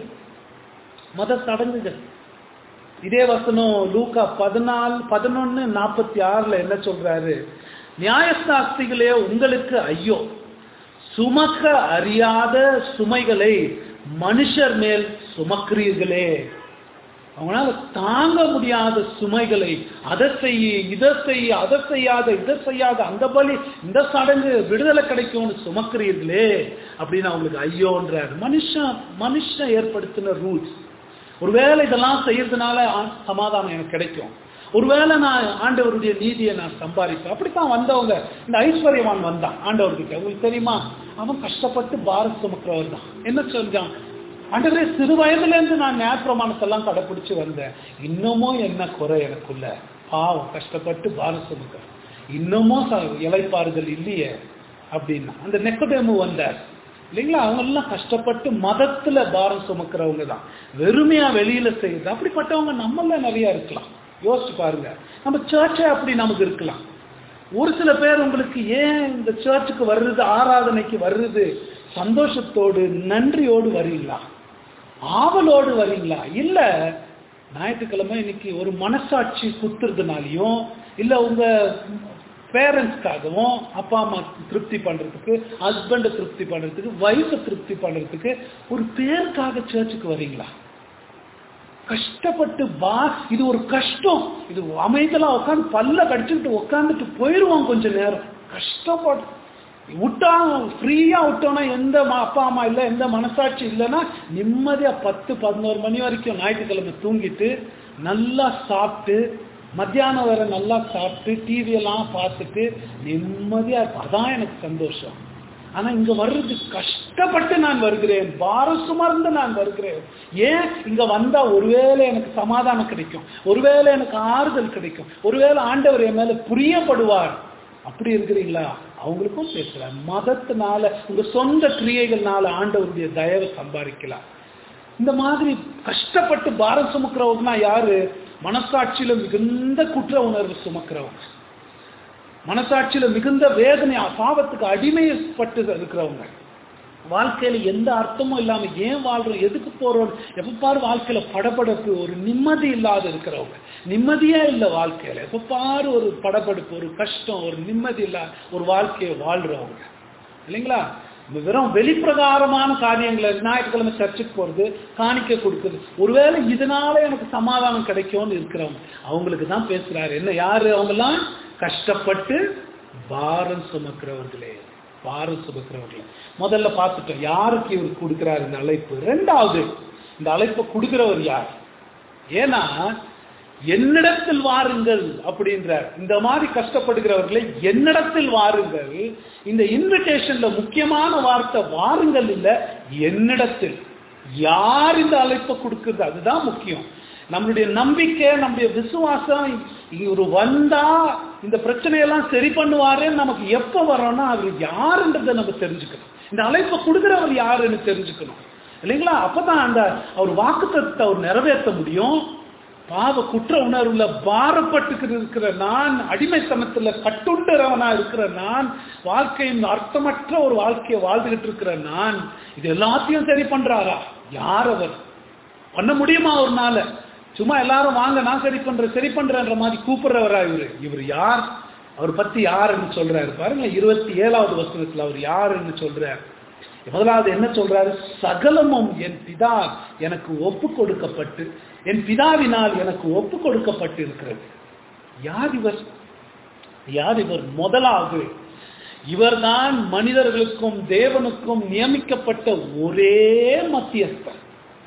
மத சடங்குகள் இதே வசனம் லூக்கா பதினாலு பதினொன்னு நாற்பத்தி ஆறுல என்ன சொல்றாரு நியாயசாஸ்திகளே உங்களுக்கு ஐயோ சுமக்க அறியாத சுமைகளை மனுஷர் மேல் சுமக்கிறீர்களே அவங்களால தாங்க முடியாத சுமைகளை அதை செய்ய இதை செய்ய அதை செய்யாத இதை செய்யாத அந்த பலி இந்த சடங்கு விடுதலை கிடைக்கும்னு சுமக்கிறீர்களே அப்படின்னு அவங்களுக்கு ஐயோன்றார் மனுஷன் மனுஷன் ஏற்படுத்தின ரூல்ஸ் ஒருவேளை இதெல்லாம் செய்யறதுனால சமாதானம் எனக்கு கிடைக்கும் ஒருவேளை நான் ஆண்டவருடைய நீதியை நான் சம்பாதிப்பேன் அப்படித்தான் வந்தவங்க இந்த ஐஸ்வர்யவான் வந்தான் ஆண்டவர்கிட்ட உங்களுக்கு தெரியுமா அவன் கஷ்டப்பட்டு பாரத் சுமக்கிறவர் தான் என்ன செஞ்சான் ஆண்டவரே சிறு வயதுல இருந்து நான் நியாயப்பிரமாணத்தெல்லாம் கடைபிடிச்சு வந்தேன் இன்னமும் என்ன குறை எனக்குள்ள பாவம் கஷ்டப்பட்டு பாரத் சுமக்க இன்னமும் இலைப்பாறுதல் இல்லையே அப்படின்னா அந்த நெக்கடேமு வந்தார் இல்லைங்களா அவங்க எல்லாம் கஷ்டப்பட்டு மதத்துல பாரம் சுமக்கிறவங்க தான் வெறுமையா வெளியில செய்யுது அப்படிப்பட்டவங்க நம்மள நிறைய இருக்கலாம் யோசிச்சு பாருங்க நம்ம சர்ச்சே அப்படி நமக்கு இருக்கலாம் ஒரு சில பேர் உங்களுக்கு ஏன் இந்த சர்ச்சுக்கு வர்றது ஆராதனைக்கு வர்றது சந்தோஷத்தோடு நன்றியோடு வரீங்களா ஆவலோடு வரீங்களா இல்ல ஞாயிற்றுக்கிழமை இன்னைக்கு ஒரு மனசாட்சி குத்துறதுனாலையும் இல்ல உங்க பேரண்ட்ஸ்க்காகவும் அப்பா அம்மா திருப்தி பண்றதுக்கு ஹஸ்பண்டை திருப்தி பண்றதுக்கு ஒய்ஃபை திருப்தி பண்றதுக்கு ஒரு பேருக்காக சர்ச்சுக்கு வரீங்களா கஷ்டப்பட்டு வா இது ஒரு கஷ்டம் இது அமைதலா உட்காந்து பல்ல கடிச்சுக்கிட்டு உட்காந்துட்டு போயிடுவோம் கொஞ்ச நேரம் கஷ்டப்பட்டு விட்டா ஃப்ரீயா விட்டோம்னா எந்த அப்பா அம்மா இல்லை எந்த மனசாட்சி இல்லைன்னா நிம்மதியா பத்து பதினோரு மணி வரைக்கும் ஞாயிற்றுக்கிழமை தூங்கிட்டு நல்லா சாப்பிட்டு மத்தியானம் வர நல்லா சாப்பிட்டு டிவி எல்லாம் பார்த்துட்டு நிம்மதியா அதான் எனக்கு சந்தோஷம் ஆனா இங்க வர்றது கஷ்டப்பட்டு நான் வருகிறேன் பாரம் சுமர்ந்து நான் வருகிறேன் ஏன் இங்க வந்தா ஒருவேளை எனக்கு சமாதானம் கிடைக்கும் ஒருவேளை எனக்கு ஆறுதல் கிடைக்கும் ஒருவேளை ஆண்டவர் என் மேல புரியப்படுவார் அப்படி இருக்கிறீங்களா அவங்களுக்கும் பேசுறார் மதத்தினால உங்க சொந்த கிரியைகள்னால ஆண்டவருடைய தயவை சம்பாதிக்கலாம் இந்த மாதிரி கஷ்டப்பட்டு பாரம் சுமக்கிறவங்கன்னா யாரு மனசாட்சியில மிகுந்த குற்ற உணர்வு சுமக்கிறவங்க மனசாட்சியில மிகுந்த வேதனை பாவத்துக்கு அடிமைப்பட்டு இருக்கிறவங்க வாழ்க்கையில எந்த அர்த்தமும் இல்லாம ஏன் வாழ்றோம் எதுக்கு போறோம் எப்ப பாரு வாழ்க்கையில படபடப்பு ஒரு நிம்மதி இல்லாத இருக்கிறவங்க நிம்மதியே இல்லை வாழ்க்கையில எப்ப பாரு ஒரு படபடப்பு ஒரு கஷ்டம் ஒரு நிம்மதி இல்லாத ஒரு வாழ்க்கையை வாழ்றவங்க இல்லைங்களா வெறும் வெளிப்பிரகாரமான காரியங்களை ஞாயிற்றுக்கிழமை சர்ச்சுக்கு போறது காணிக்க கொடுக்குறது ஒருவேளை இதனால எனக்கு சமாதானம் கிடைக்கும்னு இருக்கிறவங்க அவங்களுக்கு தான் பேசுறாரு என்ன யாரு அவங்கெல்லாம் கஷ்டப்பட்டு பாரம் சுமக்கிறவர்களே பாரம் சுமக்கிறவர்களே முதல்ல பார்த்துட்டோம் யாருக்கு இவர் கொடுக்கிறார் இந்த அழைப்பு ரெண்டாவது இந்த அழைப்பை கொடுக்கிறவர் யார் ஏன்னா என்னிடத்தில் வாருங்கள் அப்படின்றார் இந்த மாதிரி கஷ்டப்படுகிறவர்களை என்னிடத்தில் வாருங்கள் இந்த இன்விடேஷன்ல முக்கியமான வார்த்தை வாருங்கள் இல்ல என்னிடத்தில் யார் இந்த அழைப்பை கொடுக்கிறது அதுதான் முக்கியம் நம்மளுடைய நம்பிக்கை நம்முடைய விசுவாசம் இவர் வந்தா இந்த பிரச்சனையெல்லாம் சரி பண்ணுவாருன்னு நமக்கு எப்ப வரோம்னா அவர் யாருன்றதை நம்ம தெரிஞ்சுக்கணும் இந்த அழைப்பை கொடுக்கிறவர் யாருன்னு தெரிஞ்சுக்கணும் இல்லைங்களா அப்பதான் அந்த அவர் வாக்குத்தத்தை அவர் நிறைவேற்ற முடியும் பாவ குற்ற உணர்வுல பாரப்பட்டு இருக்கிற நான் அடிமைத்தனத்துல கட்டுண்டவனா இருக்கிற நான் வாழ்க்கையின் அர்த்தமற்ற ஒரு வாழ்க்கையை வாழ்ந்துகிட்டு இருக்கிற நான் இது எல்லாத்தையும் சரி பண்றாரா யார் அவர் பண்ண முடியுமா அவர்னால சும்மா எல்லாரும் வாங்க நான் சரி பண்றேன் சரி பண்றேன்ற மாதிரி கூப்பிடுறவரா இவரு இவர் யார் அவர் பத்தி யாருன்னு சொல்றாரு பாருங்க இருபத்தி ஏழாவது வசனத்துல அவர் யாருன்னு சொல்றாரு முதலாவது என்ன சொல்றாரு சகலமும் என் பிதா எனக்கு ஒப்பு கொடுக்கப்பட்டு என் பிதாவினால் எனக்கு ஒப்பு கொடுக்கப்பட்டு இருக்கிறது யார் இவர் யார் இவர் முதலாவது இவர்தான் மனிதர்களுக்கும் தேவனுக்கும் நியமிக்கப்பட்ட ஒரே மத்தியஸ்தர்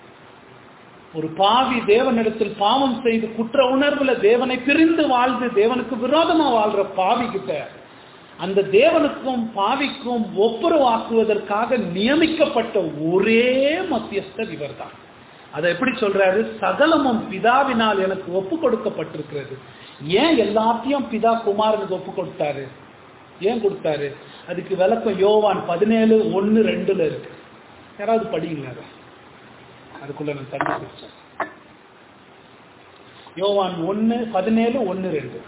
ஒரு பாவி தேவனிடத்தில் பாவம் செய்து குற்ற உணர்வுல தேவனை பிரிந்து வாழ்ந்து தேவனுக்கு விரோதமா வாழ்ற பாவி கிட்ட அந்த தேவனுக்கும் பாவிக்கும் ஒப்புரவாக்குவதற்காக நியமிக்கப்பட்ட ஒரே மத்தியஸ்தர் இவர்தான் அதை எப்படி சொல்றாரு சகலமும் பிதாவினால் எனக்கு ஒப்பு கொடுக்கப்பட்டிருக்கிறது ஏன் எல்லாத்தையும் பிதா குமாரனுக்கு ஒப்பு கொடுத்தாரு ஏன் கொடுத்தாரு அதுக்கு விளக்கம் யோவான் பதினேழு ஒன்னு ரெண்டுல இருக்கு யாராவது படிங்க அதை அதுக்குள்ள நான் தண்ணி குடிச்சேன் யோவான் ஒன்னு பதினேழு ஒன்னு ரெண்டு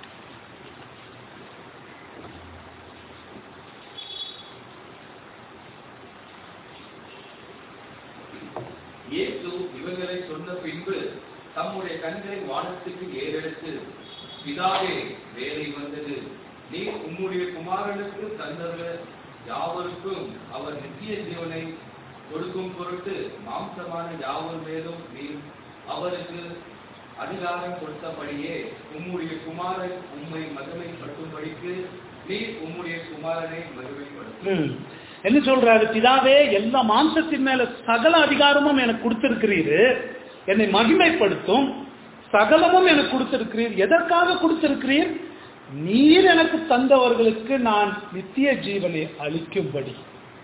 இயேசு இவர்களை சொன்ன பின்பு தம்முடைய கண்களை வானத்துக்கு ஏறெடுத்து பிதாவே வேலை வந்தது நீ உம்முடைய குமாரனுக்கு தந்தவ யாவருக்கும் அவர் நித்திய ஜீவனை கொடுக்கும் பொருட்டு மாம்சமான யாவர் மேலும் நீ அவருக்கு அதிகாரம் கொடுத்தபடியே உம்முடைய குமாரன் உம்மை மகிமைப்படுத்தும்படிக்கு நீ உம்முடைய குமாரனை மகிமைப்படுத்தும் ம். என்ன சொல்றாரு பிதாவே எல்லா மாம்சத்தின் மேல சகல அதிகாரமும் எனக்கு கொடுத்திருக்கிறீரு என்னை மகிமைப்படுத்தும் சகலமும் எனக்கு கொடுத்திருக்கிறீர் எதற்காக கொடுத்திருக்கிறீர் நீர் எனக்கு தந்தவர்களுக்கு நான் நித்திய ஜீவனை அளிக்கும்படி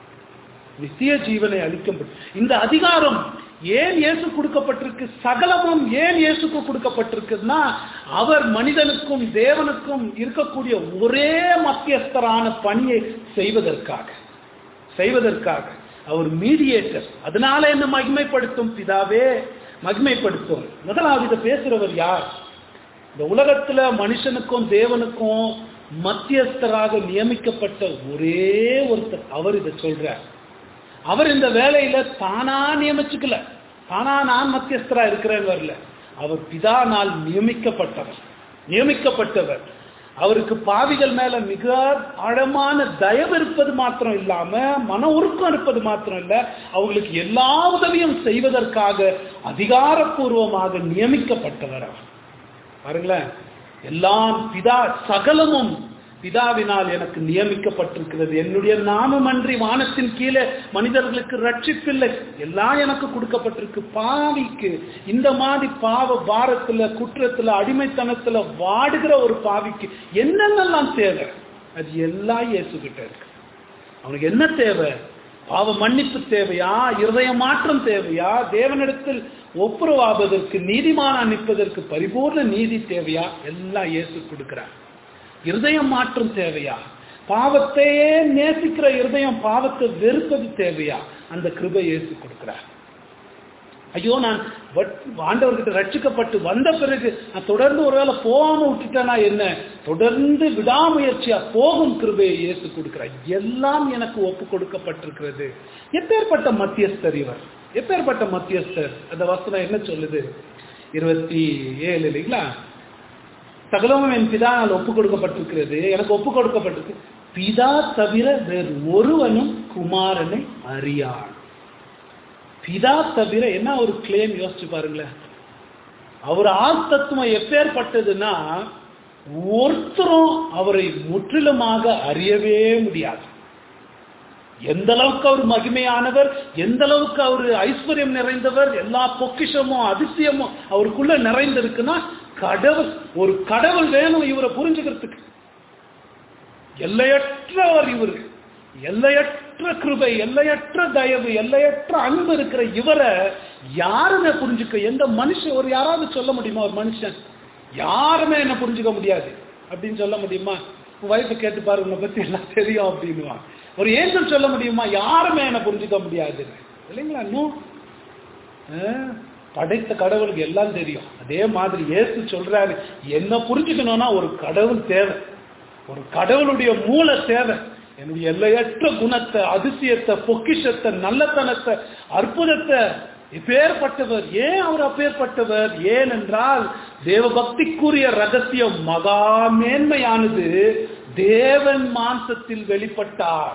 நித்திய ஜீவனை அளிக்கும்படி இந்த அதிகாரம் ஏன் இயேசு கொடுக்கப்பட்டிருக்கு சகலமும் ஏன் இயேசுக்கு கொடுக்கப்பட்டிருக்குன்னா அவர் மனிதனுக்கும் தேவனுக்கும் இருக்கக்கூடிய ஒரே மத்தியஸ்தரான பணியை செய்வதற்காக செய்வதற்காக அவர் மீடியேட்டர் அதனால என்ன மகிமைப்படுத்தும் பிதாவே மகிமைப்படுத்தும் முதலாவது இதை பேசுறவர் யார் இந்த உலகத்துல மனுஷனுக்கும் தேவனுக்கும் மத்தியஸ்தராக நியமிக்கப்பட்ட ஒரே ஒருத்தர் அவர் இதை சொல்றார் அவர் இந்த வேலையில தானா நியமிச்சுக்கல தானா நான் மத்தியஸ்தரா இருக்கிறேன்னு வரல அவர் பிதானால் நியமிக்கப்பட்டவர் நியமிக்கப்பட்டவர் அவருக்கு பாவிகள் மேல மிக ஆழமான தயவு இருப்பது மாத்திரம் இல்லாம மன உருக்கம் இருப்பது மாத்திரம் இல்ல அவங்களுக்கு எல்லா உதவியும் செய்வதற்காக அதிகாரப்பூர்வமாக நியமிக்கப்பட்டவர் அவர் பாருங்களேன் எல்லாம் பிதா சகலமும் பிதாவினால் எனக்கு நியமிக்கப்பட்டிருக்கிறது என்னுடைய நாமமன்றி வானத்தின் கீழே மனிதர்களுக்கு ரட்சிப்பில்லை எல்லாம் எனக்கு கொடுக்கப்பட்டிருக்கு பாவிக்கு இந்த மாதிரி பாவ பாரத்துல குற்றத்துல அடிமைத்தனத்துல வாடுகிற ஒரு பாவிக்கு என்னென்னலாம் தேவை அது எல்லாம் இயேசுகிட்ட இருக்கு அவனுக்கு என்ன தேவை பாவ மன்னிப்பு தேவையா இருதய மாற்றம் தேவையா தேவனிடத்தில் ஒப்புரவாவதற்கு நீதிமான நிற்பதற்கு பரிபூர்ண நீதி தேவையா எல்லாம் இயேசு கொடுக்கிறார் இருதயம் மாற்றம் தேவையா பாவத்தையே நேசிக்கிற இருதயம் பாவத்தை வெறுப்பது தேவையா அந்த கிருபை இயேசு கொடுக்கிறார் ஐயோ நான் வட்- ஆண்டவர்கிட்ட ரட்சிக்கப்பட்டு வந்த பிறகு நான் தொடர்ந்து ஒருவேளை போகாம விட்டுட்டேனா என்ன தொடர்ந்து விடாமுயற்சியா போகும் கிருபையை இயேசு கொடுக்கிறார் எல்லாம் எனக்கு ஒப்பு கொடுக்கப்பட்டிருக்கிறது எப்பேற்பட்ட மத்தியஸ்தர் இவர் எப்பேற்பட்ட மத்தியஸ்தர் அந்த வசனம் என்ன சொல்லுது இருபத்தி ஏழு இல்லைங்களா சகலமும் என் பிதானால் ஒப்பு கொடுக்கப்பட்டிருக்கிறது எனக்கு ஒப்பு கொடுக்கப்பட்டிருக்கு பிதா தவிர வேறு ஒருவனும் குமாரனை அறியான் பிதா தவிர என்ன ஒரு கிளைம் யோசிச்சு பாருங்களேன் அவர் ஆழ்த்தத்துவம் எப்பேற்பட்டதுன்னா ஒருத்தரும் அவரை முற்றிலுமாக அறியவே முடியாது எந்த அளவுக்கு அவர் மகிமையானவர் எந்த அளவுக்கு அவர் ஐஸ்வர்யம் நிறைந்தவர் எல்லா பொக்கிஷமும் அதிசயமும் அவருக்குள்ள நிறைந்திருக்குன்னா கடவுள் ஒரு கடவுள் வேணும் இவரை புரிஞ்சுக்கிறதுக்கு எல்லையற்றவர் இவர் எல்லையற்ற கிருபை எல்லையற்ற தயவு எல்லையற்ற அன்பு இருக்கிற இவரை யாருமே புரிஞ்சுக்க எந்த மனுஷன் ஒரு யாராவது சொல்ல முடியுமா ஒரு மனுஷன் யாருமே என்ன புரிஞ்சுக்க முடியாது அப்படின்னு சொல்ல முடியுமா உன் வைஃபை கேட்டு பாரு உன்னை பத்தி எல்லாம் தெரியும் அப்படின்னுவான் ஒரு ஏஞ்சல் சொல்ல முடியுமா யாருமே என்ன புரிஞ்சுக்க முடியாது இல்லைங்களா இன்னும் ஆஹ், படைத்த கடவுளுக்கு எல்லாம் தெரியும் அதே மாதிரி இயேசு சொல்றாரு என்ன புரிஞ்சுக்கணும்னா ஒரு கடவுள் தேவை ஒரு கடவுளுடைய மூல தேவை என்னுடைய எல்லையற்ற குணத்தை அதிசயத்தை பொக்கிஷத்தை நல்லத்தனத்தை அற்புதத்தை இப்பேற்பட்டவர் ஏன் அவர் அப்பேற்பட்டவர் ஏனென்றால் தேவபக்திக்குரிய ரகசியம் மகா மேன்மையானது தேவன் மாம்சத்தில் வெளிப்பட்டார்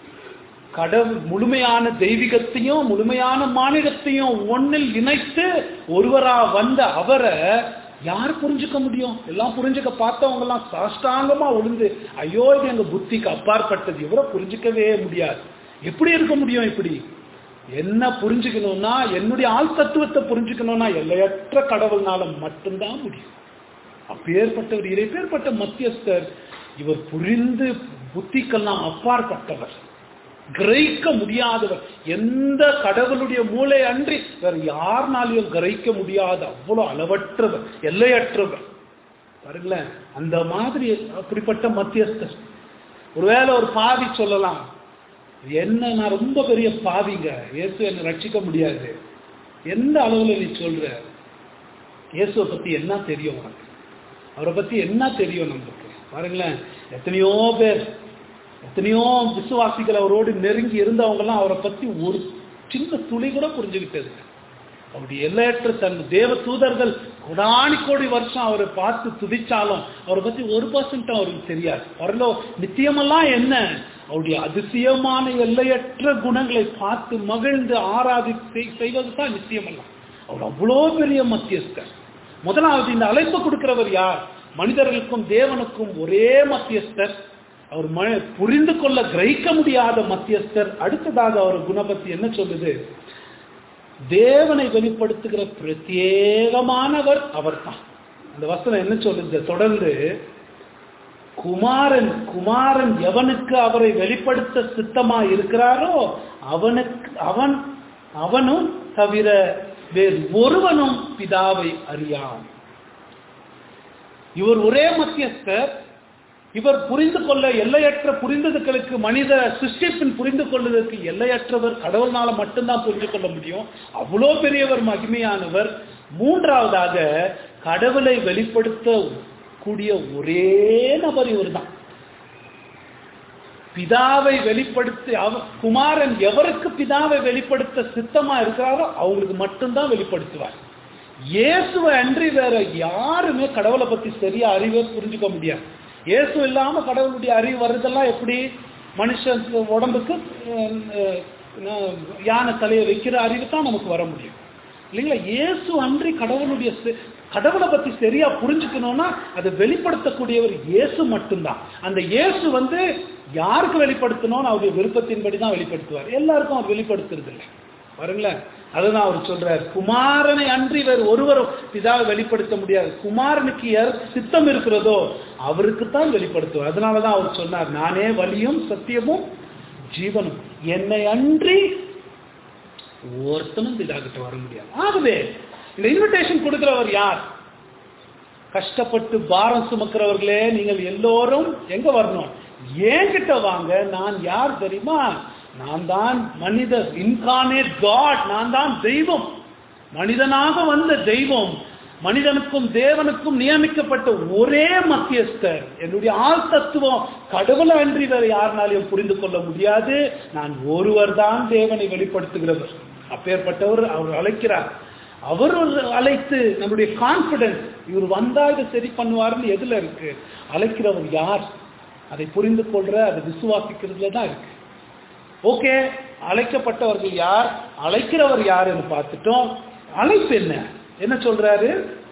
கடவுள் முழுமையான தெய்வீகத்தையும் முழுமையான மானிடத்தையும் ஒன்னில் இணைத்து ஒருவரா வந்த அவரை யார் புரிஞ்சுக்க முடியும் எல்லாம் புரிஞ்சுக்க பார்த்தவங்க எல்லாம் சாஷ்டாங்கமா விழுந்து ஐயோ இது எங்க புத்திக்கு அப்பாற்பட்டது இவரை புரிஞ்சுக்கவே முடியாது எப்படி இருக்க முடியும் இப்படி என்ன புரிஞ்சுக்கணும்னா என்னுடைய ஆள் தத்துவத்தை புரிஞ்சுக்கணும்னா எல்லையற்ற கடவுள்னால மட்டும்தான் முடியும் அப்பேற்பட்டவர் இறைப்பேற்பட்ட மத்தியஸ்தர் இவர் புரிந்து புத்திக்கெல்லாம் அப்பாற்பட்டவர் கிரகிக்க முடியாதவர் எந்த கடவுளுடைய மூளை அன்றி வேற யாருனாலையும் கிரகிக்க முடியாத அவ்வளவு அளவற்றவர் எல்லையற்றவர் பாருங்களேன் அந்த மாதிரி அப்படிப்பட்ட மத்தியஸ்தர் ஒருவேளை ஒரு பாவி சொல்லலாம் என்ன நான் ரொம்ப பெரிய பாவிங்க இயேசு என்னை ரட்சிக்க முடியாது எந்த அளவுல நீ சொல்ற இயேசுவை பத்தி என்ன தெரியும் உனக்கு அவரை பத்தி என்ன தெரியும் நமக்கு பாருங்களேன் எத்தனையோ பேர் எத்தனையோ விசுவாசிகள் அவரோடு நெருங்கி இருந்தவங்கலாம் அவரை பத்தி ஒரு சின்ன துளி கூட புரிஞ்சுக்கிட்டது இல்ல. அவருடைய எல்லையற்ற தன் தேவ தூதர்கள் கோடானி கோடி வருஷம் அவரை பார்த்து துதிச்சாலும் அவரை பத்தி ஒரு பர்சன்ட் அவருக்கு தெரியாது வரலோ நித்தியமெல்லாம் என்ன அவருடைய அதிசயமான எல்லையற்ற குணங்களை பார்த்து மகிழ்ந்து ஆராதி செய்வது தான் நித்தியமெல்லாம் அவர் அவ்வளோ பெரிய மத்தியஸ்தர் முதலாவது இந்த அழைப்பு கொடுக்கிறவர் யார் மனிதர்களுக்கும் தேவனுக்கும் ஒரே மத்தியஸ்தர் அவர் ம புரிந்து கொள்ள கிரகிக்க முடியாத மத்தியஸ்தர் அடுத்ததாக அவர் குணபத்தி என்ன சொல்லுது தேவனை வெளிப்படுத்துகிற பிரத்யேகமானவர் அவர்தான் அந்த வசனம் என்ன சொல்லுது தொடர்ந்து குமாரன் குமாரன் எவனுக்கு அவரை வெளிப்படுத்த சித்தமா இருக்கிறாரோ அவனுக்கு அவன் அவனும் தவிர வேறு ஒருவனும் பிதாவை அறியான் இவர் ஒரே மத்தியஸ்தர் இவர் புரிந்து கொள்ள எல்லையற்ற புரிந்ததுகளுக்கு மனித சிருஷ்டிப்பின் புரிந்து கொள்வதற்கு எல்லையற்றவர் கடவுள்னால மட்டும்தான் புரிந்து கொள்ள முடியும் அவ்வளோ பெரியவர் மகிமையானவர் மூன்றாவதாக கடவுளை வெளிப்படுத்த கூடிய ஒரே நபர் இவர்தான் பிதாவை வெளிப்படுத்தி அவ குமாரன் எவருக்கு பிதாவை வெளிப்படுத்த சித்தமா இருக்கிறாரோ அவங்களுக்கு மட்டும்தான் வெளிப்படுத்துவார் இயேசுவை அன்றி வேற யாருமே கடவுளை பத்தி சரியா அறிவே புரிஞ்சுக்க முடியாது இயேசு இல்லாம கடவுளுடைய அறிவு வர்றதெல்லாம் எப்படி மனுஷன் உடம்புக்கு அஹ், அஹ், யானை தலையை வைக்கிற அறிவு தான் நமக்கு வர முடியும் இல்லைங்களா இயேசு அன்றி கடவுளுடைய செ- கடவுளை பத்தி சரியா புரிஞ்சுக்கணும்னா அதை வெளிப்படுத்தக்கூடியவர் இயேசு மட்டும்தான் அந்த இயேசு வந்து யாருக்கு வெளிப்படுத்தணும்னு அவருடைய விருப்பத்தின்படி தான் வெளிப்படுத்துவார் எல்லாருக்கும் அவர் வெளிப்படுத்துறது இல்லை பாருங்களேன் அதுதான் அவர் சொல்றார் குமாரனை அன்றி வேறு ஒருவரும் பிதாவை வெளிப்படுத்த முடியாது குமாரனுக்கு யார் சித்தம் இருக்கிறதோ அவருக்கு தான் வெளிப்படுத்துவார் அதனாலதான் அவர் சொன்னார் நானே வழியும் சத்தியமும் ஜீவனும் என்னை அன்றி ஒருத்தனும் பிதாகிட்ட வர முடியாது ஆகவே இந்த இன்விடேஷன் கொடுக்கிறவர் யார் கஷ்டப்பட்டு பாரம் சுமக்கிறவர்களே நீங்கள் எல்லோரும் எங்க வரணும் என்கிட்ட வாங்க நான் யார் தெரியுமா நான் தான் மனித இன்கானேட் காட் நான் தான் தெய்வம் மனிதனாக வந்த தெய்வம் மனிதனுக்கும் தேவனுக்கும் நியமிக்கப்பட்ட ஒரே மத்தியஸ்தர் என்னுடைய ஆள் தத்துவம் கடவுளை அன்றி வேற யாருனாலையும் புரிந்து கொள்ள முடியாது நான் ஒருவர் தான் தேவனை வெளிப்படுத்துகிறவர் அப்பேற்பட்டவர் அவர் அழைக்கிறார் அவர் ஒரு அழைத்து நம்முடைய கான்பிடன்ஸ் இவர் வந்தா இதை சரி பண்ணுவார்னு எதுல இருக்கு அழைக்கிறவர் யார் அதை புரிந்து கொள்ற அதை விசுவாசிக்கிறதுல தான் இருக்கு ஓகே அழைக்கப்பட்டவர்கள் யார் அழைக்கிறவர் யாருன்னு பார்த்துட்டோம் அழைப்பு என்ன என்ன சொல்றாரு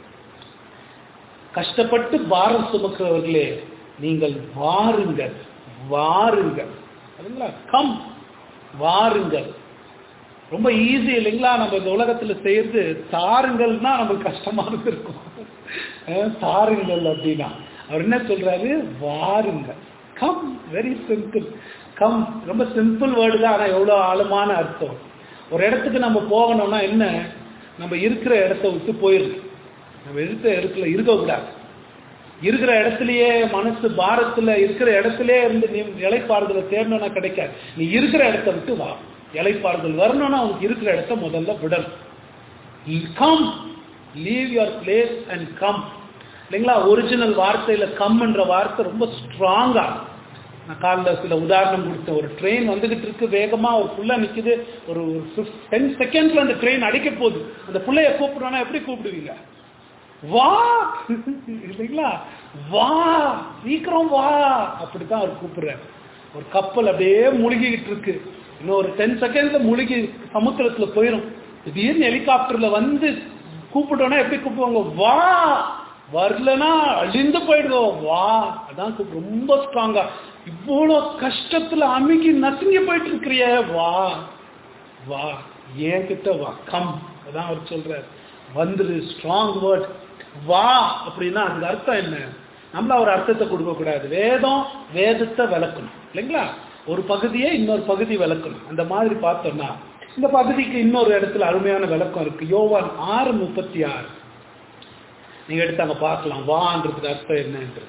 கஷ்டப்பட்டு பாரம் சுமக்கிறவர்களே நீங்கள் வாருங்கள் வாருங்கள் அதுங்களா கம் வாருங்கள் ரொம்ப ஈஸி இல்லைங்களா நம்ம இந்த உலகத்துல செய்யறது தாருங்கள்னா நமக்கு கஷ்டமா இருக்கும் அஹ் தாருங்கள் அப்படின்னா அவர் என்ன சொல்றாரு வாருங்கள் கம் வெரி சிம்பிள் கம் ரொம்ப சிம்பிள் வேர்டு தான் ஆனா எவ்வளவு ஆழமான அர்த்தம் ஒரு இடத்துக்கு நம்ம போகணும்னா என்ன நம்ம இருக்கிற இடத்த விட்டு போயிருக்கு நம்ம இருக்கிற இடத்துல இருக்கக்கூடாது இருக்கிற இடத்துலயே மனசு பாரத்துல இருக்கிற இடத்துலயே இருந்து நீ இலைப்பாறுதலை தேடணும்னா கிடைக்காது நீ இருக்கிற இடத்த விட்டு வா இலைப்பாறுதல் வரணும்னா உனக்கு இருக்கிற இடத்த முதல்ல விடணும் come leave your place and come இல்லைங்களா ஒரிஜினல் வார்த்தையில கம்ன்ற வார்த்தை ரொம்ப ஸ்ட்ராங்கா நான் காலில் சில உதாரணம் கொடுத்தேன் ஒரு ட்ரெயின் வந்துகிட்டு இருக்கு வேகமா ஒரு புள்ள நிக்குது ஒரு டென் செகண்ட்ல அந்த ட்ரெயின் அடிக்க போகுது அந்த புள்ளைய கூப்பிடுறோன்னா எப்படி கூப்பிடுவீங்க வா இல்லைங்களா வா சீக்கிரம் வா அப்படித்தான் அவர் கூப்பிடுறாரு ஒரு கப்பல் அப்படியே முழுகிக்கிட்டு இருக்கு இன்னும் ஒரு டென் செகண்ட்ல முழுகி சமுத்திரத்துல போயிடும் திடீர்னு ஹெலிகாப்டர்ல வந்து கூப்பிட்டோன்னா எப்படி கூப்பிடுவாங்க வா வரலனா அழிந்து போயிடுவோம் வா அதான் கூப்பிடு ரொம்ப ஸ்ட்ராங்கா இவ்வளோ கஷ்டத்துல அமுகி நசுங்கி போயிட்டு இருக்கிறிய வா வா ஏன் கிட்ட வா கம் அதான் அவர் சொல்றாரு வந்துரு ஸ்ட்ராங் வேர்ட் வா அப்படின்னா அதுக்கு அர்த்தம் என்ன நம்மள ஒரு அர்த்தத்தை கொடுக்க கூடாது வேதம் வேதத்தை விளக்கணும் இல்லைங்களா ஒரு பகுதியே இன்னொரு பகுதி விளக்கணும் அந்த மாதிரி பார்த்தோம்னா இந்த பகுதிக்கு இன்னொரு இடத்துல அருமையான விளக்கம் இருக்கு யோவான் ஆறு முப்பத்தி ஆறு நீங்க எடுத்து அங்க பார்க்கலாம் வான்றதுக்கு அர்த்தம் என்னன்றது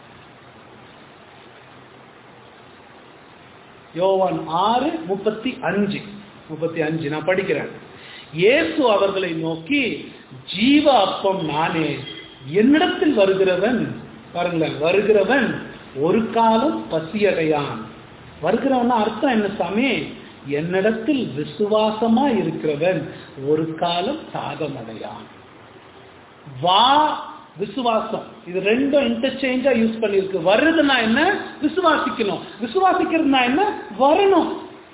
யோவான் ஆறு முப்பத்தி அஞ்சு முப்பத்தி அஞ்சு நான் படிக்கிறேன் இயேசு அவர்களை நோக்கி ஜீவ அப்பம் நானே என்னிடத்தில் வருகிறவன் பாருங்களேன் வருகிறவன் ஒரு காலம் பசியடையான் வருகிறவன் அர்த்தம் என்ன சாமி என்னிடத்தில் விசுவாசமா இருக்கிறவன் ஒரு காலம் தாகமடையான் வா விசுவாசம் இது ரெண்டும் இன்டர்சேஞ்சா யூஸ் பண்ணிருக்கு வருதுன்னா என்ன விசுவாசிக்கணும் விசுவாசிக்கிறதுனா என்ன வரணும்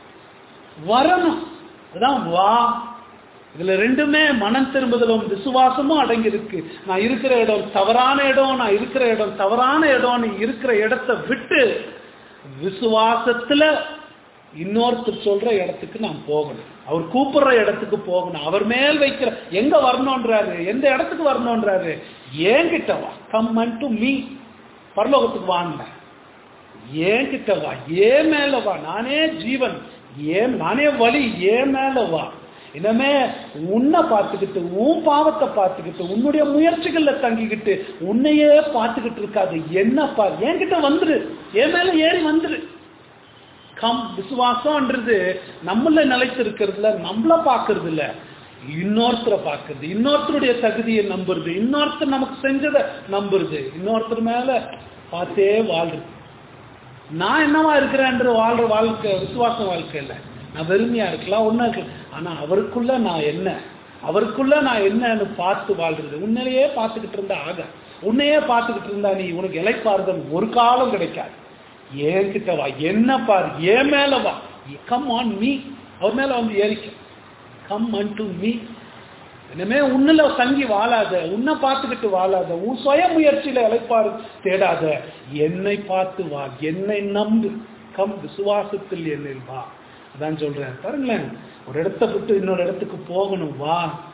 வரணும் அதான் வா இதுல ரெண்டுமே மனம் திரும்புதலும் விசுவாசமும் அடங்கி இருக்கு நான் இருக்கிற இடம் தவறான இடம் நான் இருக்கிற இடம் தவறான இடம் இருக்கிற இடத்தை விட்டு விசுவாசத்துல இன்னொருத்தர் சொல்ற இடத்துக்கு நான் போகணும் அவர் கூப்பிடுற இடத்துக்கு போகணும் அவர் மேல் வைக்கிற எங்க வரணும்ன்றாரு எந்த இடத்துக்கு வரணும்ன்றாரு ஏன் கிட்ட வா கம் டு மீ பரலோகத்துக்கு வாங்க ஏன் கிட்ட வா ஏன் மேல வா நானே ஜீவன் ஏன் நானே வழி ஏன் மேல வா இனிமே உன்னை பார்த்துக்கிட்டு உன் பாவத்தை பார்த்துக்கிட்டு உன்னுடைய முயற்சிகள்ல தங்கிக்கிட்டு உன்னையே பார்த்துக்கிட்டு இருக்காது என்ன பார் என்கிட்ட வந்துரு என் மேல ஏறி வந்துரு கம் விசுவாசம்ன்றது நம்மள நிலைத்து இருக்கிறதுல நம்மள பாக்குறது இல்ல இன்னொருத்தரை பாக்குறது இன்னொருத்தருடைய தகுதியை நம்புறது இன்னொருத்தர் நமக்கு செஞ்சதை நம்புறது இன்னொருத்தர் மேல பார்த்தே வாழ்றது நான் என்னவா இருக்கிறேன்ற வாழ்ற வாழ்க்கை விசுவாச வாழ்க்கை இல்லை நான் வெறுமையா இருக்கலாம் ஒண்ணா இருக்கலாம் ஆனா அவருக்குள்ள நான் என்ன அவருக்குள்ள நான் என்னன்னு பார்த்து வாழ்றது உன்னையே பார்த்துக்கிட்டு இருந்தா ஆக உன்னையே பார்த்துக்கிட்டு இருந்தா நீ உனக்கு இலைப்பாறுதல் ஒரு காலம் கிடைக்காது ஏன்கிட்ட வா என்ன பாரு ஏன் மேல வா கம் ஆன் மீ அவர் மேல வந்து ஏறிக்க கம் அன் டு மீ இனிமே உன்னில தங்கி வாழாத உன்னை பார்த்துக்கிட்டு வாழாத உன் சுய முயற்சியில இழைப்பாரு தேடாத என்னை பார்த்து வா என்னை நம்பு கம் விசுவாசத்தில் என்னில் வா அதான் சொல்றேன் பாருங்களேன் ஒரு இடத்த விட்டு இன்னொரு இடத்துக்கு போகணும் வா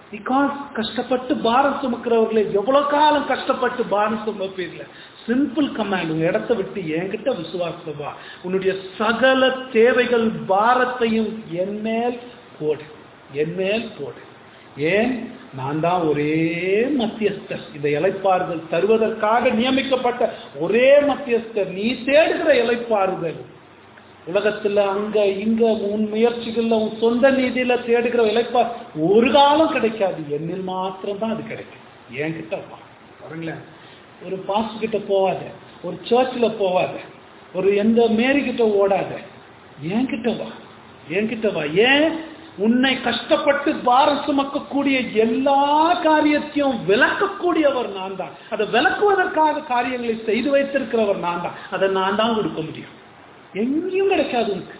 பிகாஸ் கஷ்டப்பட்டு பாரம் சுமக்கிறவர்களே எவ்வளவு காலம் கஷ்டப்பட்டு பாரம் சுமப்பீர்கள சிம்பிள் கமாண்ட் உங்க இடத்த விட்டு என்கிட்ட விசுவாசம் வா உன்னுடைய சகல தேவைகள் பாரத்தையும் என் மேல் போடு என் மேல் போடு ஏன் நான் தான் ஒரே மத்தியஸ்தர் இந்த இலைப்பாறுதல் தருவதற்காக நியமிக்கப்பட்ட ஒரே மத்தியஸ்தர் நீ தேடுகிற இலைப்பாறுதல் உலகத்துல அங்க இங்க உன் முயற்சிகள்ல உன் சொந்த நீதியில தேடுகிற இலைப்பா ஒரு காலம் கிடைக்காது என்னில் மாத்திரம் தான் அது கிடைக்கும் என்கிட்ட வா பாருங்களேன் ஒரு பாஸ்ட் கிட்ட போவாத ஒரு சர்ச்சில் போவாத ஒரு எந்த மேரி கிட்ட ஓடாத என்கிட்ட வா என்கிட்ட வா ஏன் உன்னை கஷ்டப்பட்டு பாரம் சுமக்கக்கூடிய எல்லா காரியத்தையும் விளக்கக்கூடியவர் நான் தான் அதை விளக்குவதற்காக காரியங்களை செய்து வைத்திருக்கிறவர் நான் தான் அதை நான் தான் கொடுக்க முடியும் எங்கேயும் கிடைக்காது உனக்கு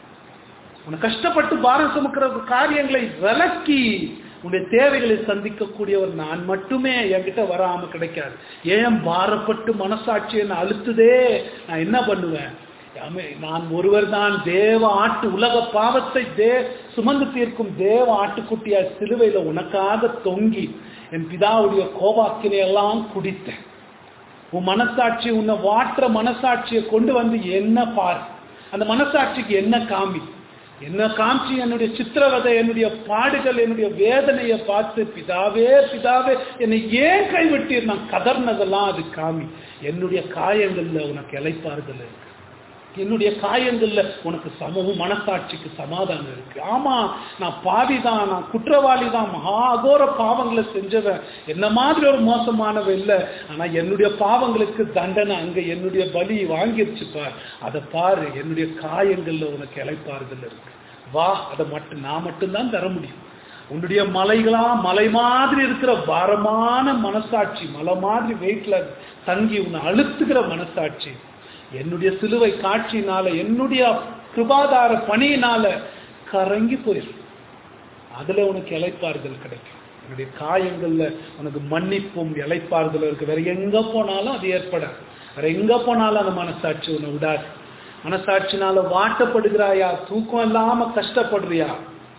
உன்னை கஷ்டப்பட்டு பாரம் சுமக்கிற காரியங்களை விளக்கி உன்னுடைய தேவைகளை சந்திக்கக்கூடியவர் நான் மட்டுமே என்கிட்ட வராம கிடைக்காது ஏன் பாரப்பட்டு மனசாட்சியை நான் அழுத்துதே நான் என்ன பண்ணுவேன் ஆமே, நான் ஒருவர் தான் தேவ ஆட்டு உலக பாவத்தை தே சுமந்து தீர்க்கும் தேவ ஆட்டுக்குட்டியா சிலுவையில உனக்காக தொங்கி என் பிதாவுடைய கோபாக்கினை எல்லாம் குடித்தேன் உன் மனசாட்சி உன்னை வாட்டுற மனசாட்சியை கொண்டு வந்து என்ன பார் அந்த மனசாட்சிக்கு என்ன காமி என்ன காமிச்சு என்னுடைய சித்திரவதை என்னுடைய பாடுகள் என்னுடைய வேதனையை பார்த்து பிதாவே பிதாவே என்னை ஏன் கைவிட்டீர் நான் கதர்னதெல்லாம் அது காமி என்னுடைய காயங்கள்ல உனக்கு இலைப்பாறுதல் இருக்கு என்னுடைய காயங்கள்ல உனக்கு சமூகம் மனசாட்சிக்கு சமாதானம் இருக்கு ஆமா நான் பாவி தான் நான் குற்றவாளி தான் மகா அகோர பாவங்களை செஞ்சவன் என்ன மாதிரி ஒரு மோசமானவன் இல்லை ஆனா என்னுடைய பாவங்களுக்கு தண்டனை அங்க என்னுடைய பலி வாங்கிருச்சு பார் அதை பாரு என்னுடைய காயங்கள்ல உனக்கு இலைப்பாறுதல் இருக்கு வா அதை மட்டும் நான் மட்டும்தான் தர முடியும் உன்னுடைய மலைகளா மலை மாதிரி இருக்கிற பாரமான மனசாட்சி மலை மாதிரி வெயிட்ல தங்கி உன்னை அழுத்துகிற மனசாட்சி என்னுடைய சிலுவை காட்சியினால என்னுடைய கிருபாதார பணியினால கரங்கி போயிடும் அதுல உனக்கு இலைப்பாறுதல் கிடைக்கும் என்னுடைய காயங்கள்ல உனக்கு மன்னிப்பும் இலைப்பாறுதல் இருக்கு வேற எங்க போனாலும் அது ஏற்படாது வேற எங்க போனாலும் அந்த மனசாட்சி உன்னை விடாது மனசாட்சினால வாட்டப்படுகிறாயா தூக்கம் இல்லாம கஷ்டப்படுறியா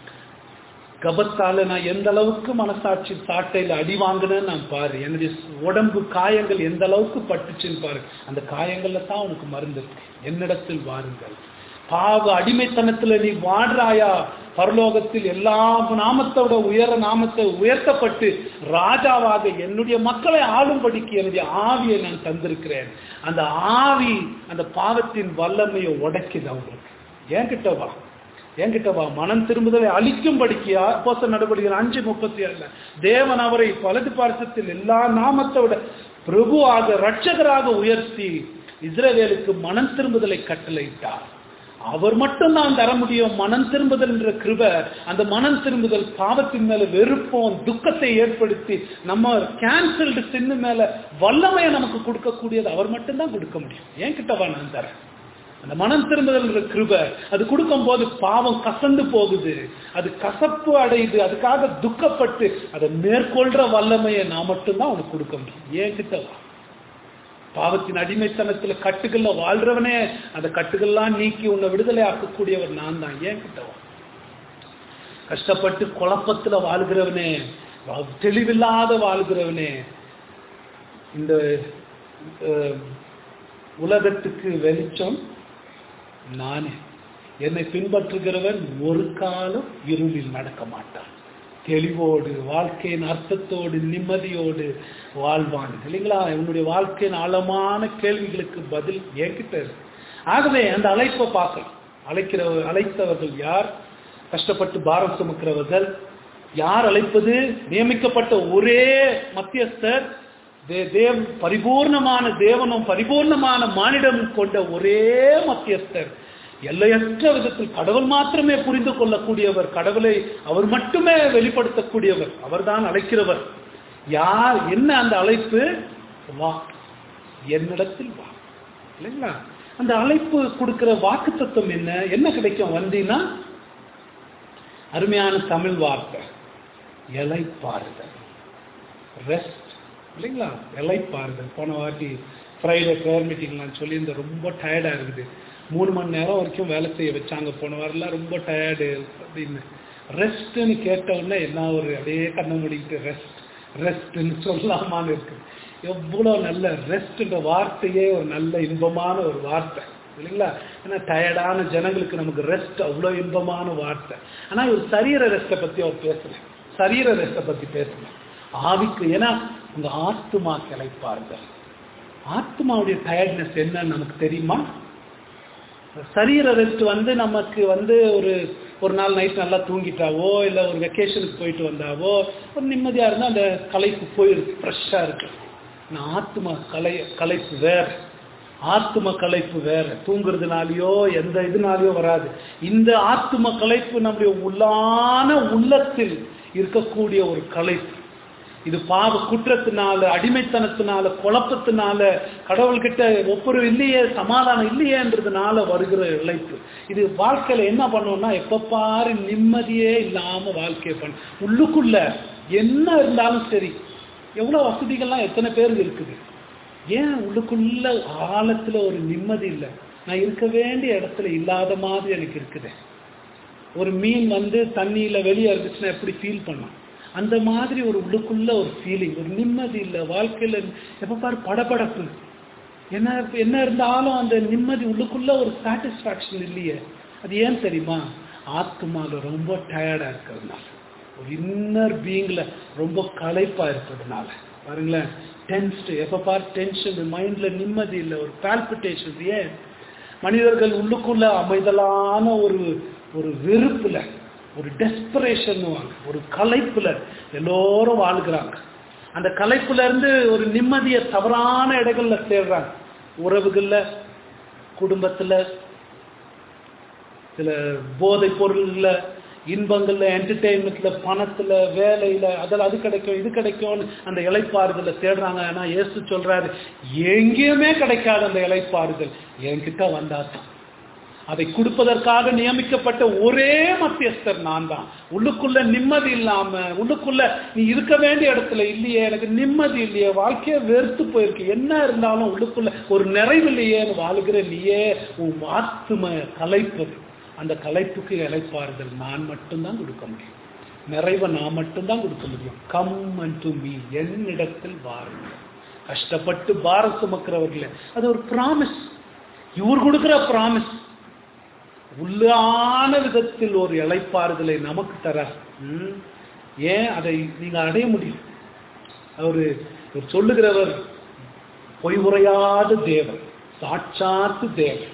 கபத்தால நான் எந்த அளவுக்கு மனசாட்சி சாட்டையில அடி வாங்கினேன்னு நான் பாரு என்னுடைய உடம்பு காயங்கள் எந்த அளவுக்கு பட்டுச்சுன்னு பாரு அந்த காயங்கள்ல தான் உனக்கு மருந்து இருக்கு என்னிடத்தில் வாருங்கள் பாவ அடிமைத்தனத்துல நீ வாடுறாயா பரலோகத்தில் எல்லா நாமத்தோட உயர நாமத்தை உயர்த்தப்பட்டு ராஜாவாக என்னுடைய மக்களை ஆளும்படிக்கு என்னுடைய ஆவியை நான் தந்திருக்கிறேன் அந்த ஆவி அந்த பாவத்தின் வல்லமையை உடைக்குது அவங்களுக்கு என்கிட்ட வா என்கிட்ட வா மனம் திரும்புதலை அழிக்கும்படிக்கியா போச நடவடிக்கைகள் அஞ்சு முப்பத்தி ஏழுல தேவன் அவரை வலது பார்சத்தில் எல்லா நாமத்தோட பிரபுவாக ரட்சகராக உயர்த்தி இஸ்ரவேலுக்கு மனம் திரும்புதலை கட்டளையிட்டார் அவர் மட்டும் தான் தர முடியும் மனம் திரும்புதல் என்ற கிருப அந்த மனம் திரும்புதல் பாவத்தின் மேல வெறுப்போம் துக்கத்தை ஏற்படுத்தி நம்ம கேன்சல்டு சின்னு மேல வல்லமையை நமக்கு கொடுக்கக்கூடியது அவர் மட்டும்தான் கொடுக்க முடியும் என் கிட்டவா நான் தரேன் அந்த மனம் திரும்புதல் கிருப அது கொடுக்கும் போது பாவம் கசந்து போகுது அது கசப்பு அடையுது அதுக்காக துக்கப்பட்டு அதை மேற்கொள்ற வல்லமையை நான் மட்டும்தான் உனக்கு கொடுக்க முடியும் ஏன் கிட்ட வா பாவத்தின் அடிமைத்தனத்துல கட்டுகள்ல வாழ்றவனே அந்த கட்டுகள்லாம் நீக்கி உன்னை விடுதலை ஆக்கக்கூடியவர் நான் தான் ஏன் கிட்ட வா கஷ்டப்பட்டு குழப்பத்துல வாழ்கிறவனே வா- தெளிவில்லாத வாழ்கிறவனே இந்த அஹ், உலகத்துக்கு வெளிச்சம் நானே என்னை பின்பற்றுகிறவன் ஒரு காலம் இருளில் நடக்க மாட்டான் தெளிவோடு வாழ்க்கையின் அர்த்தத்தோடு நிம்மதியோடு வாழ்வான் இல்லைங்களா உன்னுடைய வாழ்க்கையின் ஆழமான கேள்விகளுக்கு பதில் என்கிட்ட இருக்கு ஆகவே அந்த அழைப்பை பார்க்கலாம் அழைக்கிற அழைத்தவர்கள் யார் கஷ்டப்பட்டு பாரம் சுமக்கிறவர்கள் யார் அழைப்பது நியமிக்கப்பட்ட ஒரே மத்தியஸ்தர் தே- தேவ் பரிபூர்ணமான தேவனும் பரிபூர்ணமான மானிடமும் கொண்ட ஒரே மத்தியஸ்தர் எல்லையற்ற விதத்தில் கடவுள் மாத்திரமே புரிந்து கொள்ளக்கூடியவர் கடவுளை அவர் மட்டுமே வெளிப்படுத்தக்கூடியவர் அவர்தான் அழைக்கிறவர் யார் என்ன அந்த அழைப்பு வா என்னிடத்தில் வா இல்லைங்களா அந்த அழைப்பு கொடுக்கிற வாக்கு தத்துவம் என்ன என்ன கிடைக்கும் வந்தீங்கன்னா அருமையான தமிழ் வார்த்தை இலைப்பாறுதல் ரெஸ்ட் இல்லைங்களா இலைப்பாறுதல் போன வாட்டி ஃப்ரைடே ப்ரேயர் மீட்டிங் நான் சொல்லியிருந்தேன் ரொம்ப டயர்டாக இருக்குது மூணு மணி நேரம் வரைக்கும் வேலை செய்ய வச்சாங்க போன வாரம்லாம் ரொம்ப டயர்டு அப்படின்னு ரெஸ்ட்னு கேட்ட உடனே என்ன ஒரு அப்படியே கண்ணை மூடிக்கிட்டு ரெஸ்ட் ரெஸ்ட்னு சொல்லலாமான்னு இருக்கு எவ்வளோ நல்ல ரெஸ்ட்ன்ற வார்த்தையே ஒரு நல்ல இன்பமான ஒரு வார்த்தை இல்லைங்களா ஏன்னா டயர்டான ஜனங்களுக்கு நமக்கு ரெஸ்ட் அவ்வளோ இன்பமான வார்த்தை ஆனால் இவர் சரீர ரெஸ்ட்டை பற்றி அவர் பேசல சரீர ரெஸ்ட்டை பற்றி பேசல ஆவிக்கு ஏன்னா உங்க ஆத்துமா கிளைப்பார்கள் ஆத்மாவுடைய டயர்ட்னஸ் என்னன்னு நமக்கு தெரியுமா சரீர ரெஸ்ட் வந்து நமக்கு வந்து ஒரு ஒரு நாள் நைட் நல்லா தூங்கிட்டாவோ இல்லை ஒரு வெக்கேஷனுக்கு போயிட்டு வந்தாவோ ஒரு நிம்மதியாக இருந்தால் அந்த களைப்பு போயிருக்கு ஃப்ரெஷ்ஷாக இருக்கு ஆனால் ஆத்மா கலை களைப்பு வேற ஆத்ம களைப்பு வேற தூங்குறதுனாலயோ எந்த இதுனாலயோ வராது இந்த ஆத்ம களைப்பு நம்முடைய உள்ளான உள்ளத்தில் இருக்கக்கூடிய ஒரு களைப்பு இது பாவ குற்றத்தினால அடிமைத்தனத்தினால குழப்பத்தினால கடவுள்கிட்ட ஒப்புரவு இல்லையே சமாதானம் இல்லையேன்றதுனால வருகிற இழைப்பு இது வாழ்க்கையில என்ன பண்ணுவோம்னா எப்ப பாரு நிம்மதியே இல்லாம வாழ்க்கையை பண்ண உள்ளுக்குள்ள என்ன இருந்தாலும் சரி எவ்வளவு வசதிகள்லாம் எத்தனை பேருக்கு இருக்குது ஏன் உள்ளுக்குள்ள ஆழத்துல ஒரு நிம்மதி இல்லை நான் இருக்க வேண்டிய இடத்துல இல்லாத மாதிரி எனக்கு இருக்குது ஒரு மீன் வந்து தண்ணியில வெளியே இருந்துச்சுன்னா எப்படி ஃபீல் பண்ணும் அந்த மாதிரி ஒரு உள்ளுக்குள்ள ஒரு ஃபீலிங் ஒரு நிம்மதி இல்லை வாழ்க்கையில எப்ப பாரு படபடப்பு என்ன என்ன இருந்தாலும் அந்த நிம்மதி உள்ளுக்குள்ள ஒரு சாட்டிஸ்ஃபேக்ஷன் இல்லையே அது ஏன் தெரியுமா ஆத்மால ரொம்ப டயர்டா இருக்கிறதுனால ஒரு இன்னர் பீயிங்ல ரொம்ப களைப்பா இருக்கிறதுனால பாருங்களேன் டென்ஸ்டு எப்ப பார் டென்ஷன் மைண்ட்ல நிம்மதி இல்லை ஒரு பால்பிட்டேஷன் ஏன் மனிதர்கள் உள்ளுக்குள்ள அமைதலான ஒரு ஒரு வெறுப்புல ஒரு டெஸ்பரேஷன் ஒரு கலைப்புல எல்லோரும் வாழ்கிறாங்க அந்த கலைப்புல இருந்து ஒரு நிம்மதியை தவறான இடங்கள்ல தேடுறாங்க உறவுகள்ல குடும்பத்துல சில போதை பொருள்ல இன்பங்கள்ல என்டர்டெயின்மெண்ட்ல பணத்துல வேலையில அதில் அது கிடைக்கும் இது கிடைக்கும்னு அந்த இலைப்பாறுதல தேடுறாங்க ஆனா இயேசு சொல்றாரு எங்கேயுமே கிடைக்காது அந்த இலைப்பாறுதல் என்கிட்ட வந்தாதான் அதை கொடுப்பதற்காக நியமிக்கப்பட்ட ஒரே மத்தியஸ்தர் நான் தான் உள்ளுக்குள்ள நிம்மதி இல்லாம உள்ளுக்குள்ள நீ இருக்க வேண்டிய இடத்துல இல்லையே எனக்கு நிம்மதி இல்லையே வாழ்க்கையே வெறுத்து போயிருக்கு என்ன இருந்தாலும் உள்ளுக்குள்ள ஒரு நிறைவு இல்லையேன்னு வாழுகிற நீயே உன் ஆத்தும கலைப்பது அந்த கலைப்புக்கு இலைப்பாறுதல் நான் மட்டும்தான் கொடுக்க முடியும் நிறைவை நான் மட்டும்தான் கொடுக்க முடியும் கம் அண்ட் டு மீ என்னிடத்தில் வாருங்கள் கஷ்டப்பட்டு பாரம் சுமக்கிறவர்களே அது ஒரு ப்ராமிஸ் இவர் கொடுக்கிற ப்ராமிஸ் உள்ளான விதத்தில் ஒரு இழைப்பாறுதலை நமக்கு தர ஏன் அதை நீங்க அடைய முடியும் அவரு இவர் சொல்லுகிறவர் பொய் உரையாத தேவன் சாட்சாத்து தேவன்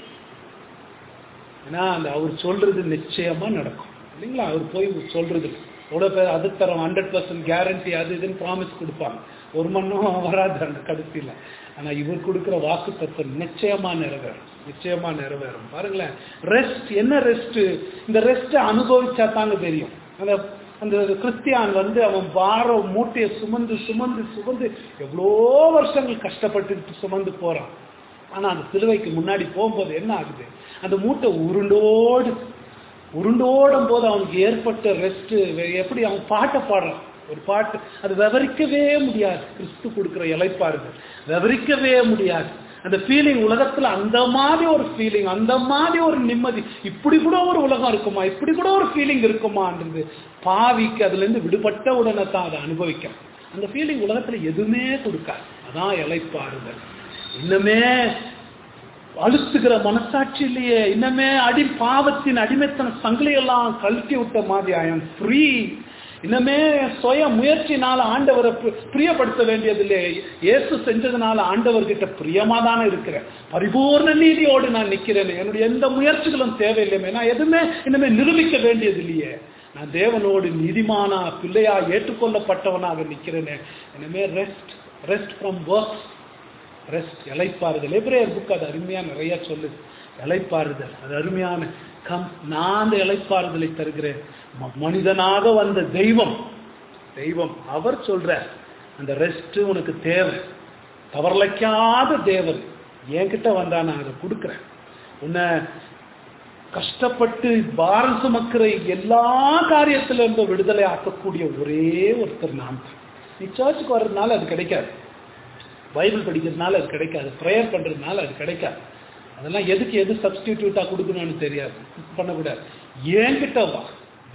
ஏன்னா அந்த அவர் சொல்றது நிச்சயமா நடக்கும் இல்லைங்களா அவர் போய் சொல்றது எவ்வளோ பேர் அது தரோம் ஹண்ட்ரட் பர்சன்ட் கேரண்டி அது இதுன்னு ப்ராமிஸ் கொடுப்பாங்க ஒரு மண்ணும் வராது அந்த கடைசியில் ஆனால் இவர் கொடுக்குற வாக்கு தத்துவம் நிச்சயமா நிறைவேறும் நிச்சயமா நிறைவேறும் பாருங்களேன் ரெஸ்ட் என்ன ரெஸ்ட் இந்த ரெஸ்ட்டை அனுபவிச்சா தாங்க தெரியும் அந்த அந்த கிறிஸ்டியான் வந்து அவன் பாரம் மூட்டையை சுமந்து சுமந்து சுமந்து எவ்வளோ வருஷங்கள் கஷ்டப்பட்டு சுமந்து போறான் ஆனா அந்த சிலுவைக்கு முன்னாடி போகும்போது என்ன ஆகுது அந்த மூட்டை உருண்டோடு உருண்டோடும் போது அவனுக்கு ஏற்பட்ட ரெஸ்ட் எப்படி அவன் பாட்டை பாடுறான் ஒரு பாட்டு அது விவரிக்கவே முடியாது கிறிஸ்து கொடுக்குற இலைப்பாருங்க விவரிக்கவே முடியாது அந்த ஃபீலிங் உலகத்துல அந்த மாதிரி ஒரு ஃபீலிங் அந்த மாதிரி ஒரு நிம்மதி இப்படி கூட ஒரு உலகம் இருக்குமா இப்படி கூட ஒரு ஃபீலிங் இருக்குமான்றது பாவிக்கு அதுல இருந்து விடுபட்ட உடனே தான் அதை அனுபவிக்கும் அந்த ஃபீலிங் உலகத்துல எதுவுமே கொடுக்காது அதான் இலைப்பாறுதல் இன்னமே அழுத்துகிற மனசாட்சி இல்லையே இன்னமே அடி பாவத்தின் அடிமைத்தன சங்கிலியெல்லாம் கழட்டி விட்ட மாதிரி ஐ ஃப்ரீ இன்னமே சுய முயற்சினால ஆண்டவரை பிரியப்படுத்த வேண்டியதில்லை இயேசு செஞ்சதுனால ஆண்டவர்கிட்ட பிரியமா தானே இருக்கிறேன் பரிபூர்ண நீதியோடு நான் நிக்கிறேன் என்னுடைய எந்த முயற்சிகளும் தேவையில்லைமே நான் எதுவுமே இன்னமே நிரூபிக்க வேண்டியது இல்லையே நான் தேவனோடு நீதிமானா பிள்ளையா ஏற்றுக்கொள்ளப்பட்டவனாக நிக்கிறேனே இனிமே rest rest from work rest இலைப்பாறுதல் எப்ரேயர் புக் அது அருமையா நிறைய சொல்லுது இலைப்பாறுதல் அது அருமையான கம் நான் அந்த இலைப்பாறுதலை தருகிறேன் மனிதனாக வந்த தெய்வம் தெய்வம் அவர் சொல்ற அந்த ரெஸ்ட் உனக்கு தேவை தவறலைக்காத தேவன் என்கிட்ட வந்தா நான் அதை கொடுக்குறேன் உன்னை கஷ்டப்பட்டு பாரம் சுமக்கிற எல்லா காரியத்துல இருந்து விடுதலை ஆக்கக்கூடிய ஒரே ஒருத்தர் நான் தான் நீ சர்ச்சுக்கு வர்றதுனால அது கிடைக்காது பைபிள் படிக்கிறதுனால அது கிடைக்காது ப்ரேயர் பண்றதுனால அது கிடைக்காது அதெல்லாம் எதுக்கு எது சப்ஸ்டிடியூட்டா கொடுக்கணும்னு தெரியாது பண்ணக்கூடாது என்கிட்ட வா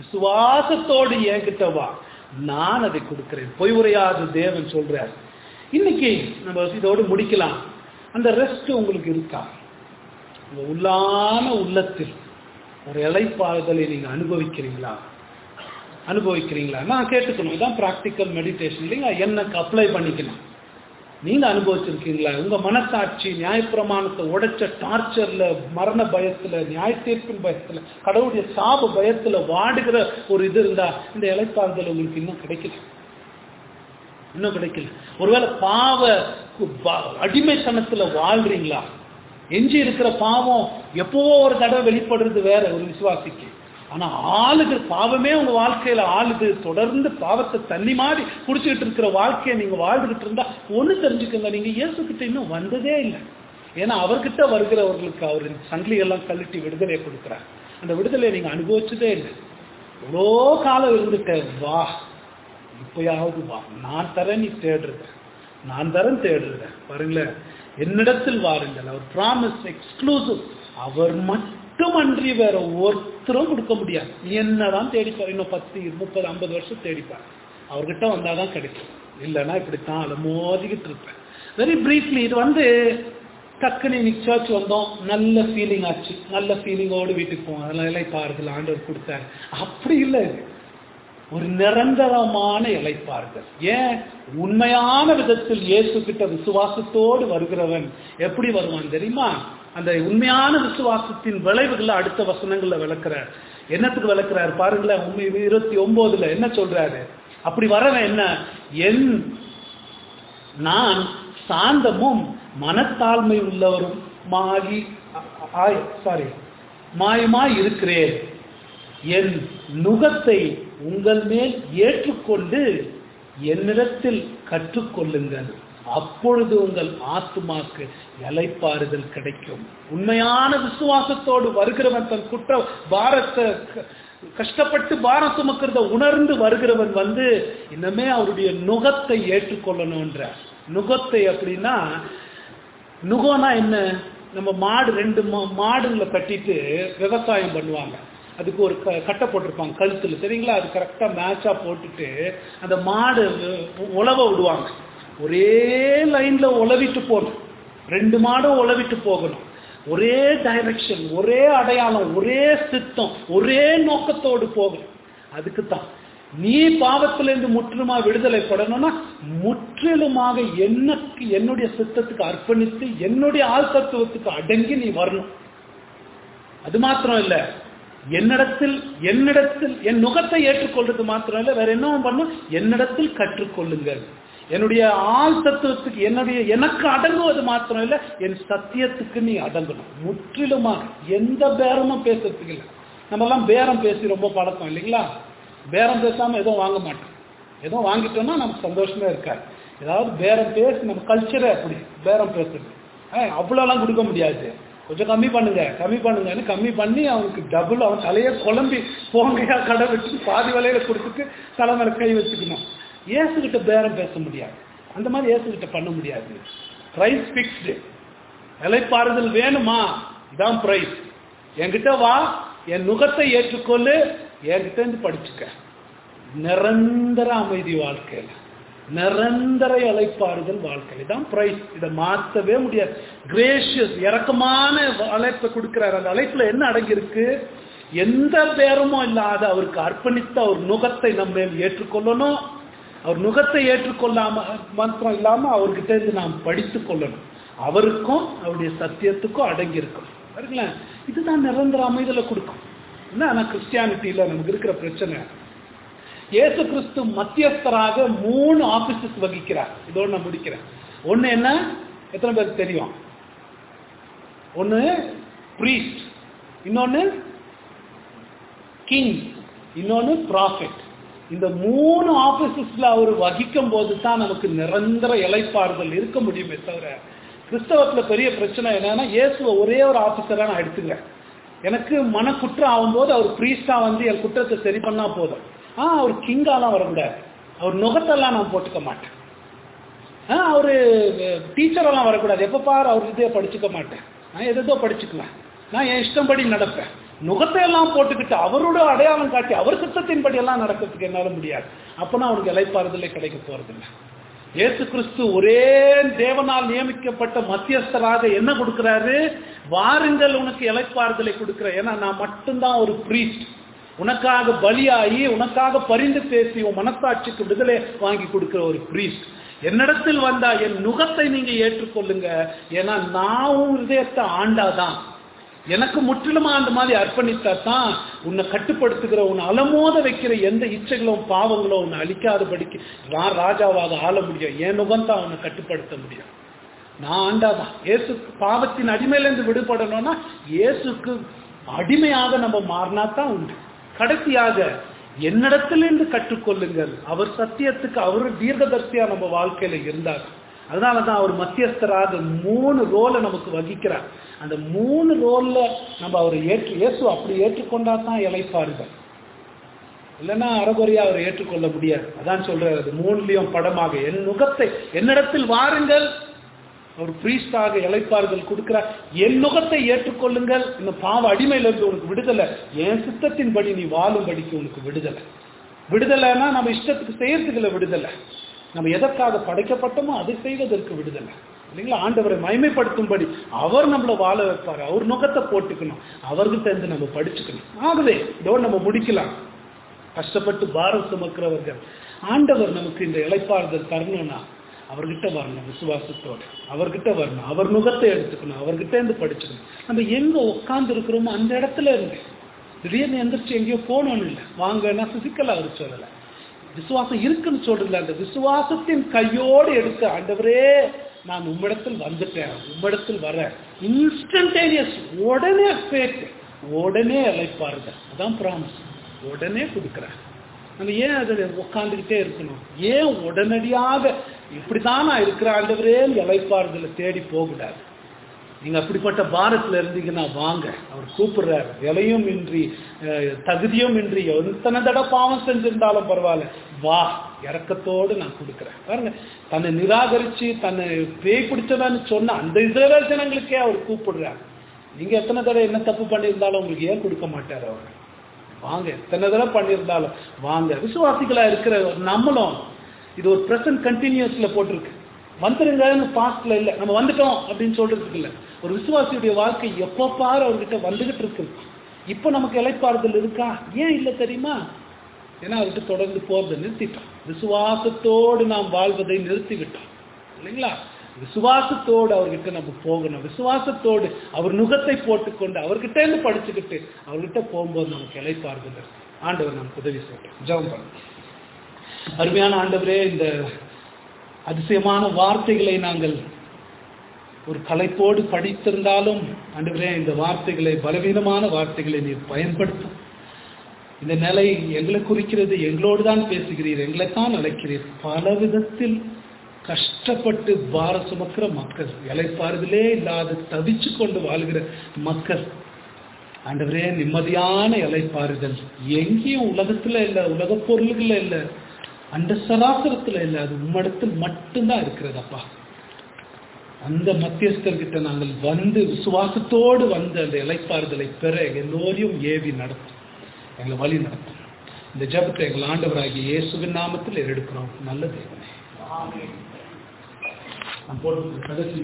விசுவாசத்தோடு என்கிட்ட வா நான் அதை கொடுக்கிறேன் பொய் உரையாத தேவன் சொல்றார் இன்னைக்கு நம்ம இதோடு முடிக்கலாம் அந்த ரெஸ்ட் உங்களுக்கு இருக்கா உங்க உள்ளான உள்ளத்தில் ஒரு இலைப்பாறுதலை நீங்க அனுபவிக்கிறீங்களா அனுபவிக்கிறீங்களா நான் கேட்டுக்கணும் இதான் பிராக்டிக்கல் மெடிடேஷன் இல்லைங்களா எனக்கு அப்ளை பண்ணிக்கணும் நீங்க அனுபவிச்சிருக்கீங்களா உங்க மனசாட்சி நியாயப்பிரமாணத்தை உடைச்ச டார்ச்சர்ல மரண பயத்துல நியாய தீர்ப்பின் பயத்துல கடவுளுடைய சாப பயத்துல வாடுகிற ஒரு இது இருந்தா இந்த இலைப்பாறுதல் உங்களுக்கு இன்னும் கிடைக்கல இன்னும் கிடைக்கல ஒருவேளை பாவ பா- அடிமைத்தனத்துல வாழ்றீங்களா எஞ்சி இருக்கிற பாவம் எப்பவோ ஒரு தடவை வெளிப்படுறது வேற ஒரு விசுவாசிக்கு ஆனா ஆளுது பாவமே உங்க வாழ்க்கையில ஆளுது தொடர்ந்து பாவத்தை தண்ணி மாதிரி குடிச்சுக்கிட்டு இருக்கிற வாழ்க்கையை நீங்க வாழ்ந்துகிட்டு இருந்தா ஒண்ணு தெரிஞ்சுக்கோங்க நீங்க இயேசு கிட்ட இன்னும் வந்ததே இல்லை ஏன்னா அவர்கிட்ட வருகிறவர்களுக்கு அவர் சங்கிலியெல்லாம் கழட்டி விடுதலை கொடுக்குறார் அந்த விடுதலையை நீங்க அனுபவிச்சதே இல்லை எவ்வளோ காலம் இருந்துட்ட வா இப்பயாவது வா நான் தரேன் நீ தேடுறத நான் தரேன் தேடுறத பாருங்களேன் என்னிடத்தில் வாருங்கள் அவர் ப்ராமிஸ் எக்ஸ்க்ளூசிவ் அவர் மட்டுமன்றி வேற ஒருத்தரும் கொடுக்க முடியாது நீ என்னதான் தேடிப்பார் இன்னும் பத்து முப்பது ஐம்பது வருஷம் தேடிப்பார் அவர்கிட்ட வந்தாதான் கிடைக்கும் இல்லைன்னா இப்படித்தான் அதை மோதிக்கிட்டு இருப்பேன் வெரி பிரீஃப்லி இது வந்து டக்குன்னு இன்னைக்கு சர்ச் வந்தோம் நல்ல ஃபீலிங் ஆச்சு நல்ல ஃபீலிங்கோடு வீட்டுக்கு போவோம் அதெல்லாம் இலைப்பாறுதல் ஆண்டவர் கொடுத்தாரு அப்படி இல்லை இது ஒரு நிரந்தரமான இலைப்பாறுதல் ஏன் உண்மையான விதத்தில் இயேசு கிட்ட விசுவாசத்தோடு வருகிறவன் எப்படி வருவான் தெரியுமா அந்த உண்மையான விசுவாசத்தின் விளைவுகளை அடுத்த வசனங்கள்ல விளக்குறார் என்னத்துக்கு விளக்குறாரு பாருங்களேன் உண்மை இருபத்தி ஒன்பதுல என்ன சொல்றாரு அப்படி வரவன் என்ன என் நான் சாந்தமும் மனத்தாழ்மை உள்ளவரும் மாகி சாரி மாயமாய் இருக்கிறேன் என் நுகத்தை உங்கள் மேல் ஏற்றுக்கொண்டு என்னிடத்தில் கற்றுக்கொள்ளுங்கள் அப்பொழுது உங்கள் ஆத்துமாக்கு இலைப்பாறுதல் கிடைக்கும் உண்மையான விசுவாசத்தோடு வருகிறவன் தன் குற்ற பாரத்தை க- கஷ்டப்பட்டு பாரம் சுமக்கிறத உணர்ந்து வருகிறவன் வந்து இன்னமே அவருடைய நுகத்தை ஏற்றுக்கொள்ளணும்ன்ற நுகத்தை அப்படின்னா நுகம்னா என்ன நம்ம மாடு ரெண்டு மா- மாடுங்களை கட்டிட்டு விவசாயம் பண்ணுவாங்க அதுக்கு ஒரு க- கட்டை போட்டிருப்பாங்க கழுத்துல சரிங்களா அது கரெக்டா மேட்சா போட்டுட்டு அந்த மாடு உ- உழவ விடுவாங்க ஒரே லைன்ல உழவிட்டு போகணும் ரெண்டு மாடும் உழவிட்டு போகணும் ஒரே டைரக்ஷன் ஒரே அடையாளம் ஒரே சித்தம் ஒரே நோக்கத்தோடு போகணும் அதுக்கு தான் நீ பாவத்திலிருந்து முற்றிலுமா விடுதலை படணும்னா முற்றிலுமாக எனக்கு என்னுடைய சித்தத்துக்கு அர்ப்பணித்து என்னுடைய ஆள் தத்துவத்துக்கு அடங்கி நீ வரணும் அது மாத்திரம் இல்ல என்னிடத்தில் என்னிடத்தில் என் நுகத்தை ஏற்றுக்கொள்றது மாத்திரம் இல்ல வேற என்னவும் பண்ணும் என்னிடத்தில் கற்றுக்கொள்ளுங்கள் என்னுடைய ஆள் தத்துவத்துக்கு என்னுடைய எனக்கு அடங்குவது மாத்திரம் இல்ல என் சத்தியத்துக்கு நீ அடங்கணும் முற்றிலுமாக எந்த பேரமும் பேசுறதுக்கு இல்லை நம்ம எல்லாம் பேரம் பேசி ரொம்ப பழக்கம் இல்லைங்களா பேரம் பேசாம எதுவும் வாங்க மாட்டோம் எதுவும் வாங்கிட்டோம்னா நமக்கு சந்தோஷமே இருக்காது ஏதாவது பேரம் பேசி நம்ம கல்ச்சரே அப்படி பேரம் பேசுறது ஏய், அவ்வளோலாம் கொடுக்க முடியாது கொஞ்சம் கம்மி பண்ணுங்க கம்மி பண்ணுங்கன்னு கம்மி பண்ணி அவனுக்கு டபுள் அவன் தலையை குழம்பி போங்கையா கடை வச்சு பாதி விலையில கொடுத்துட்டு தலை மேல கை வச்சுக்கணும் ஏசுகிட்ட பேரம் பேச முடியாது அந்த மாதிரி ஏசுகிட்ட பண்ண முடியாது ப்ரைஸ் ஃபிக்ஸ்டு இலைப்பாறுதல் வேணுமா இதான் பிரைஸ் என்கிட்ட வா என் நுகத்தை ஏற்றுக்கொள்ளு என்கிட்ட இருந்து படிச்சுக்க நிரந்தர அமைதி வாழ்க்கையில நிரந்தர இலைப்பாறுதல் வாழ்க்கை தான் பிரைஸ் இதை மாற்றவே முடியாது கிரேஷியஸ் இறக்கமான அழைப்பை கொடுக்கிறார் அந்த அழைப்புல என்ன அடங்கியிருக்கு எந்த பேரமும் இல்லாத அவருக்கு அர்ப்பணித்த அவர் நுகத்தை நம்ம மேல் ஏற்றுக்கொள்ளணும் அவர் நுகத்தை ஏற்றுக்கொள்ளாம மாத்திரம் இல்லாம அவர்கிட்ட இருந்து நாம் படித்துக் கொள்ளணும் அவருக்கும் அவருடைய சத்தியத்துக்கும் அடங்கி இருக்கும் பாருங்களேன் இதுதான் நிரந்தர அமைதலை கொடுக்கும் என்ன ஆனா கிறிஸ்டியானிட்டியில நமக்கு இருக்கிற பிரச்சனை இயேசு கிறிஸ்து மத்தியஸ்தராக மூணு ஆபீசஸ் வகிக்கிறார் இதோடு நான் முடிக்கிறேன் ஒண்ணு என்ன எத்தனை பேருக்கு தெரியும் ஒண்ணு priest இன்னொன்னு கிங் இன்னொன்னு ப்ராஃபிட் இந்த மூணு ஆபீசஸ்ல அவர் வகிக்கும் போது தான் நமக்கு நிரந்தர இலைப்பாறுதல் இருக்க முடியுமே தவிர கிறிஸ்தவத்துல பெரிய பிரச்சனை என்னன்னா இயேசுவை ஒரே ஒரு ஆபீசரா நான் எடுத்துக்கிறேன் எனக்கு மன குற்றம் ஆகும்போது அவர் பிரீஸ்டா வந்து என் குற்றத்தை சரி பண்ணா போதும் ஆ அவர் கிங்காலாம் வரக்கூடாது அவர் நுகத்தெல்லாம் நான் போட்டுக்க மாட்டேன் ஆ அவரு டீச்சரெல்லாம் வரக்கூடாது எப்ப பாரு அவர் இதே படிச்சுக்க மாட்டேன் நான் எதோ படிச்சுக்குவேன் நான் என் இஷ்டம்படி நடப்பேன் நுகத்தை எல்லாம் போட்டுக்கிட்டு அவரோட அடையாளம் காட்டி அவர் சித்தத்தின்படி எல்லாம் நடக்கிறதுக்கு என்னால முடியாது அப்பனா அவனுக்கு இலைப்பாறுதலே கிடைக்க போறதில்லை இயேசு கிறிஸ்து ஒரே தேவனால் நியமிக்கப்பட்ட மத்தியஸ்தராக என்ன கொடுக்கிறாரு வாருங்கள் உனக்கு இலைப்பாறுதலை கொடுக்கிற ஏன்னா நான் மட்டும்தான் ஒரு பிரீஸ்ட் உனக்காக பலியாகி உனக்காக பரிந்து பேசி உன் மனசாட்சிக்கு விடுதலை வாங்கி கொடுக்கிற ஒரு பிரீஸ்ட் என்னிடத்தில் வந்தா என் நுகத்தை நீங்க ஏற்றுக்கொள்ளுங்க ஏன்னா நான் உன் இதயத்தை ஆண்டாதான் எனக்கு முற்றிலுமா அந்த மாதிரி அர்ப்பணித்தா தான் உன்னை கட்டுப்படுத்துகிற உன்னை அலமோத வைக்கிற எந்த இச்சைகளும் பாவங்களும் உன்னை அழிக்காதபடிக்கு நான் ராஜாவாக ஆள முடியும் என் நுகம் தான் உன்னை கட்டுப்படுத்த முடியும் நான் ஆண்டாதான் இயேசு பாவத்தின் அடிமையிலேருந்து விடுபடணும்னா இயேசுக்கு அடிமையாக நம்ம மாறினா தான் உண்டு கடைசியாக என்னிடத்திலிருந்து கற்றுக்கொள்ளுங்கள் அவர் சத்தியத்துக்கு அவர் தீர்க்கதர்சியா நம்ம வாழ்க்கையில இருந்தார் அதனாலதான் அவர் மத்தியஸ்தராக மூணு ரோலை நமக்கு வகிக்கிறார் அந்த மூணு ரோல்ல நம்ம அவரை ஏற்று இயேசு அப்படி ஏற்றுக்கொண்டா தான் இலைப்பாருகள் இல்லைன்னா அறகுறையா அவரை ஏற்றுக்கொள்ள முடியாது அதான் சொல்றாரு அது மூணுலயும் படமாக என் நுகத்தை என்னிடத்தில் வாருங்கள் ஒரு பிரீஸ்டாக இழைப்பார்கள் கொடுக்கிறார் என் நுகத்தை ஏற்றுக்கொள்ளுங்கள் இந்த பாவ அடிமையிலிருந்து உனக்கு விடுதலை என் சித்தத்தின்படி நீ வாழும்படிக்கு உனக்கு விடுதலை விடுதலைன்னா நம்ம இஷ்டத்துக்கு செய்யறதுக்குள்ள விடுதலை நம்ம எதற்காக படைக்கப்பட்டோமோ அதை செய்வதற்கு விடுதலை இல்லைங்களா ஆண்டவரை மகிமைப்படுத்தும்படி அவர் நம்மளை வாழ வைப்பார் அவர் நுகத்தை போட்டுக்கணும் அவர்கிட்ட இருந்து நம்ம படிச்சுக்கணும் ஆகவே இதோடு நம்ம முடிக்கலாம் கஷ்டப்பட்டு பாரம் சுமக்கிறவர்கள் ஆண்டவர் நமக்கு இந்த இழைப்பாறுதல் தரணும்னா அவர்கிட்ட வரணும் விசுவாசத்தோடு அவர்கிட்ட வரணும் அவர் நுகத்தை எடுத்துக்கணும் அவர்கிட்ட இருந்து படிச்சுக்கணும் நம்ம எங்க உட்கார்ந்து இருக்கிறோமோ அந்த இடத்துல இருந்து திடீர்னு எந்திரிச்சு எங்கேயோ போகணும்னு இல்லை வாங்கன்னா பிசிக்கலா அவர் சொல்லலை விசுவாசம் இருக்குன்னு சொல்றதுல அந்த விசுவாசத்தின் கையோடு எடுத்து ஆண்டவரே நான் உம்மிடத்தில் வந்துட்டேன் உம்மிடத்தில் வரேன் இன்ஸ்டன்டேனியஸ் உடனே ஃபேக் உடனே அழைப்பாருங்க அதான் ப்ராமிஸ் உடனே கொடுக்குறேன் நம்ம ஏன் அதில் உட்காந்துக்கிட்டே இருக்கணும் ஏன் உடனடியாக இப்படிதான் நான் இருக்கிற ஆண்டவரே இலைப்பாறுதலை தேடி போகக்கூடாது நீங்க அப்படிப்பட்ட பாரத்தில் இருந்தீங்கன்னா வாங்க அவர் கூப்பிடுறாரு விலையும் இன்றி அஹ், தகுதியும் இன்றி எத்தனை தடவை பாவம் செஞ்சிருந்தாலும் பரவாயில்ல வா இறக்கத்தோடு நான் கொடுக்குறேன் பாருங்க தன்னை நிராகரிச்சு தன்னை பேய் பிடிச்சதான்னு சொன்ன அந்த இஸ்ரேல் ஜனங்களுக்கே அவர் கூப்பிடுறாரு நீங்க எத்தனை தடவை என்ன தப்பு பண்ணியிருந்தாலும் உங்களுக்கு ஏன் கொடுக்க மாட்டார் அவர் வாங்க எத்தனை தடவை பண்ணியிருந்தாலும் வாங்க விசுவாசிகளா இருக்கிற நம்மளும் இது ஒரு பிரசன்ட் கண்டினியூஸ்ல போட்டிருக்கு வந்துருங்கன்னு பாஸ்ட்ல இல்ல நம்ம வந்துட்டோம் அப்படின்னு சொல்றதுக்கு இல்ல ஒரு விசுவாசியுடைய வாழ்க்கை எப்போ பாரு அவர்கிட்ட வந்துகிட்டு இருக்கு இப்போ நமக்கு இலைப்பாறுதல் இருக்கா ஏன் இல்லை தெரியுமா ஏன்னா அவர்கிட்ட தொடர்ந்து போறதை நிறுத்திட்டோம் விசுவாசத்தோடு நாம் வாழ்வதை நிறுத்திவிட்டோம் இல்லைங்களா விசுவாசத்தோடு அவர்கிட்ட நம்ம போகணும் விசுவாசத்தோடு அவர் நுகத்தை போட்டுக்கொண்டு அவர்கிட்ட இருந்து படிச்சுக்கிட்டு அவர்கிட்ட போகும்போது நமக்கு இலைப்பாறுதல் இருக்கு ஆண்டவர் நமக்கு உதவி செய்யட்டும் ஜெபம் பண்ணுங்க அருமையான ஆண்டவரே இந்த அதிசயமான வார்த்தைகளை நாங்கள் ஒரு கலைப்போடு படித்திருந்தாலும் ஆண்டவரே இந்த வார்த்தைகளை பலவீனமான வார்த்தைகளை நீர் பயன்படுத்தும் இந்த நிலை எங்களை குறிக்கிறது எங்களோடு தான் பேசுகிறீர் எங்களைத்தான் அழைக்கிறீர் பல விதத்தில் கஷ்டப்பட்டு பார சுமக்கிற மக்கள் இலைப்பாறுதலே இல்லாத தவிச்சு கொண்டு வாழ்கிற மக்கள் ஆண்டவரே நிம்மதியான இலைப்பாறுதல் எங்கேயும் உலகத்துல இல்லை உலக பொருள்கள் இல்லை அந்த சராசரத்துல இல்லை அது உம்மிடத்தில் மட்டும்தான் இருக்கிறதப்பா அந்த மத்தியஸ்தர்கிட்ட நாங்கள் வந்து விசுவாசத்தோடு வந்து அந்த இலைப்பாறுதலை பெற எல்லோரையும் ஏவி நடத்தும் எங்களை வழி நடத்தும் இந்த ஜபத்தை எங்கள் ஆண்டவராகிய இயேசுவின் நாமத்தில் எடுக்கிறோம் நல்ல தேவனே நான் போட்டு கடைசி